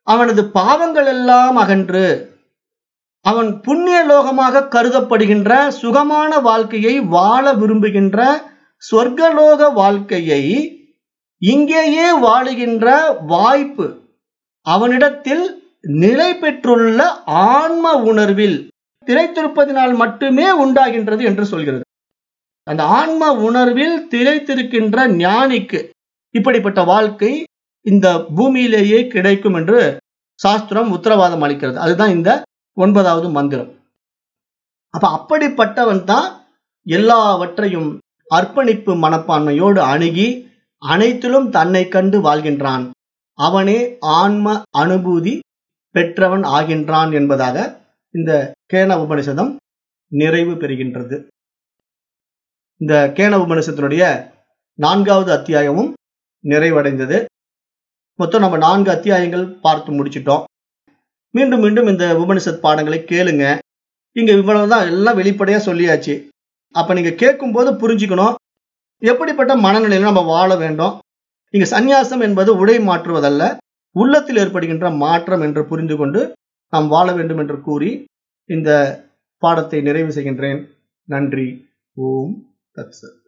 அவனது பாவங்கள் எல்லாம் அகன்று அவன் புண்ணிய லோகமாக கருதப்படுகின்ற சுகமான வாழ்க்கையை வாழ விரும்புகின்ற சொர்க்கலோக வாழ்க்கையை இங்கேயே வாழுகின்ற வாய்ப்பு அவனிடத்தில் நிலை பெற்றுள்ள ஆன்ம உணர்வில் திளைத்திருப்பதினால் மட்டுமே உண்டாகின்றது என்று சொல்கிறது அந்த ஆன்ம உணர்வில் திளைத்திருக்கின்ற ஞானிக்கு இப்படிப்பட்ட வாழ்க்கை இந்த பூமியிலேயே கிடைக்கும் என்று சாஸ்திரம் உத்தரவாதம் அளிக்கிறது அதுதான் இந்த ஒன்பதாவது மந்திரம் அப்ப அப்படிப்பட்டவன் தான் எல்லாவற்றையும் அர்ப்பணிப்பு மனப்பான்மையோடு அணுகி அனைத்திலும் தன்னை கண்டு வாழ்கின்றான் அவனே ஆன்ம அனுபூதி பெற்றவன் ஆகின்றான் என்பதாக இந்த கேன உபனிஷதம் நிறைவு பெறுகின்றது இந்த கேன உபனிஷத்தினுடைய நான்காவது அத்தியாயமும் நிறைவடைந்தது மொத்தம் நம்ம நான்கு அத்தியாயங்கள் பார்த்து முடிச்சிட்டோம் மீண்டும் மீண்டும் இந்த உபனிஷத் பாடங்களை கேளுங்க இங்க இவ்வளவுதான் எல்லாம் வெளிப்படையா சொல்லியாச்சு அப்ப நீங்க கேட்கும் போது புரிஞ்சுக்கணும் எப்படிப்பட்ட மனநிலையில நம்ம வாழ வேண்டும் இங்க சந்நியாசம் என்பது உடை மாற்றுவதல்ல உள்ளத்தில் ஏற்படுகின்ற மாற்றம் என்று புரிந்து கொண்டு நாம் வாழ வேண்டும் என்று கூறி இந்த பாடத்தை நிறைவு செய்கின்றேன் நன்றி ஓம் தத்சத்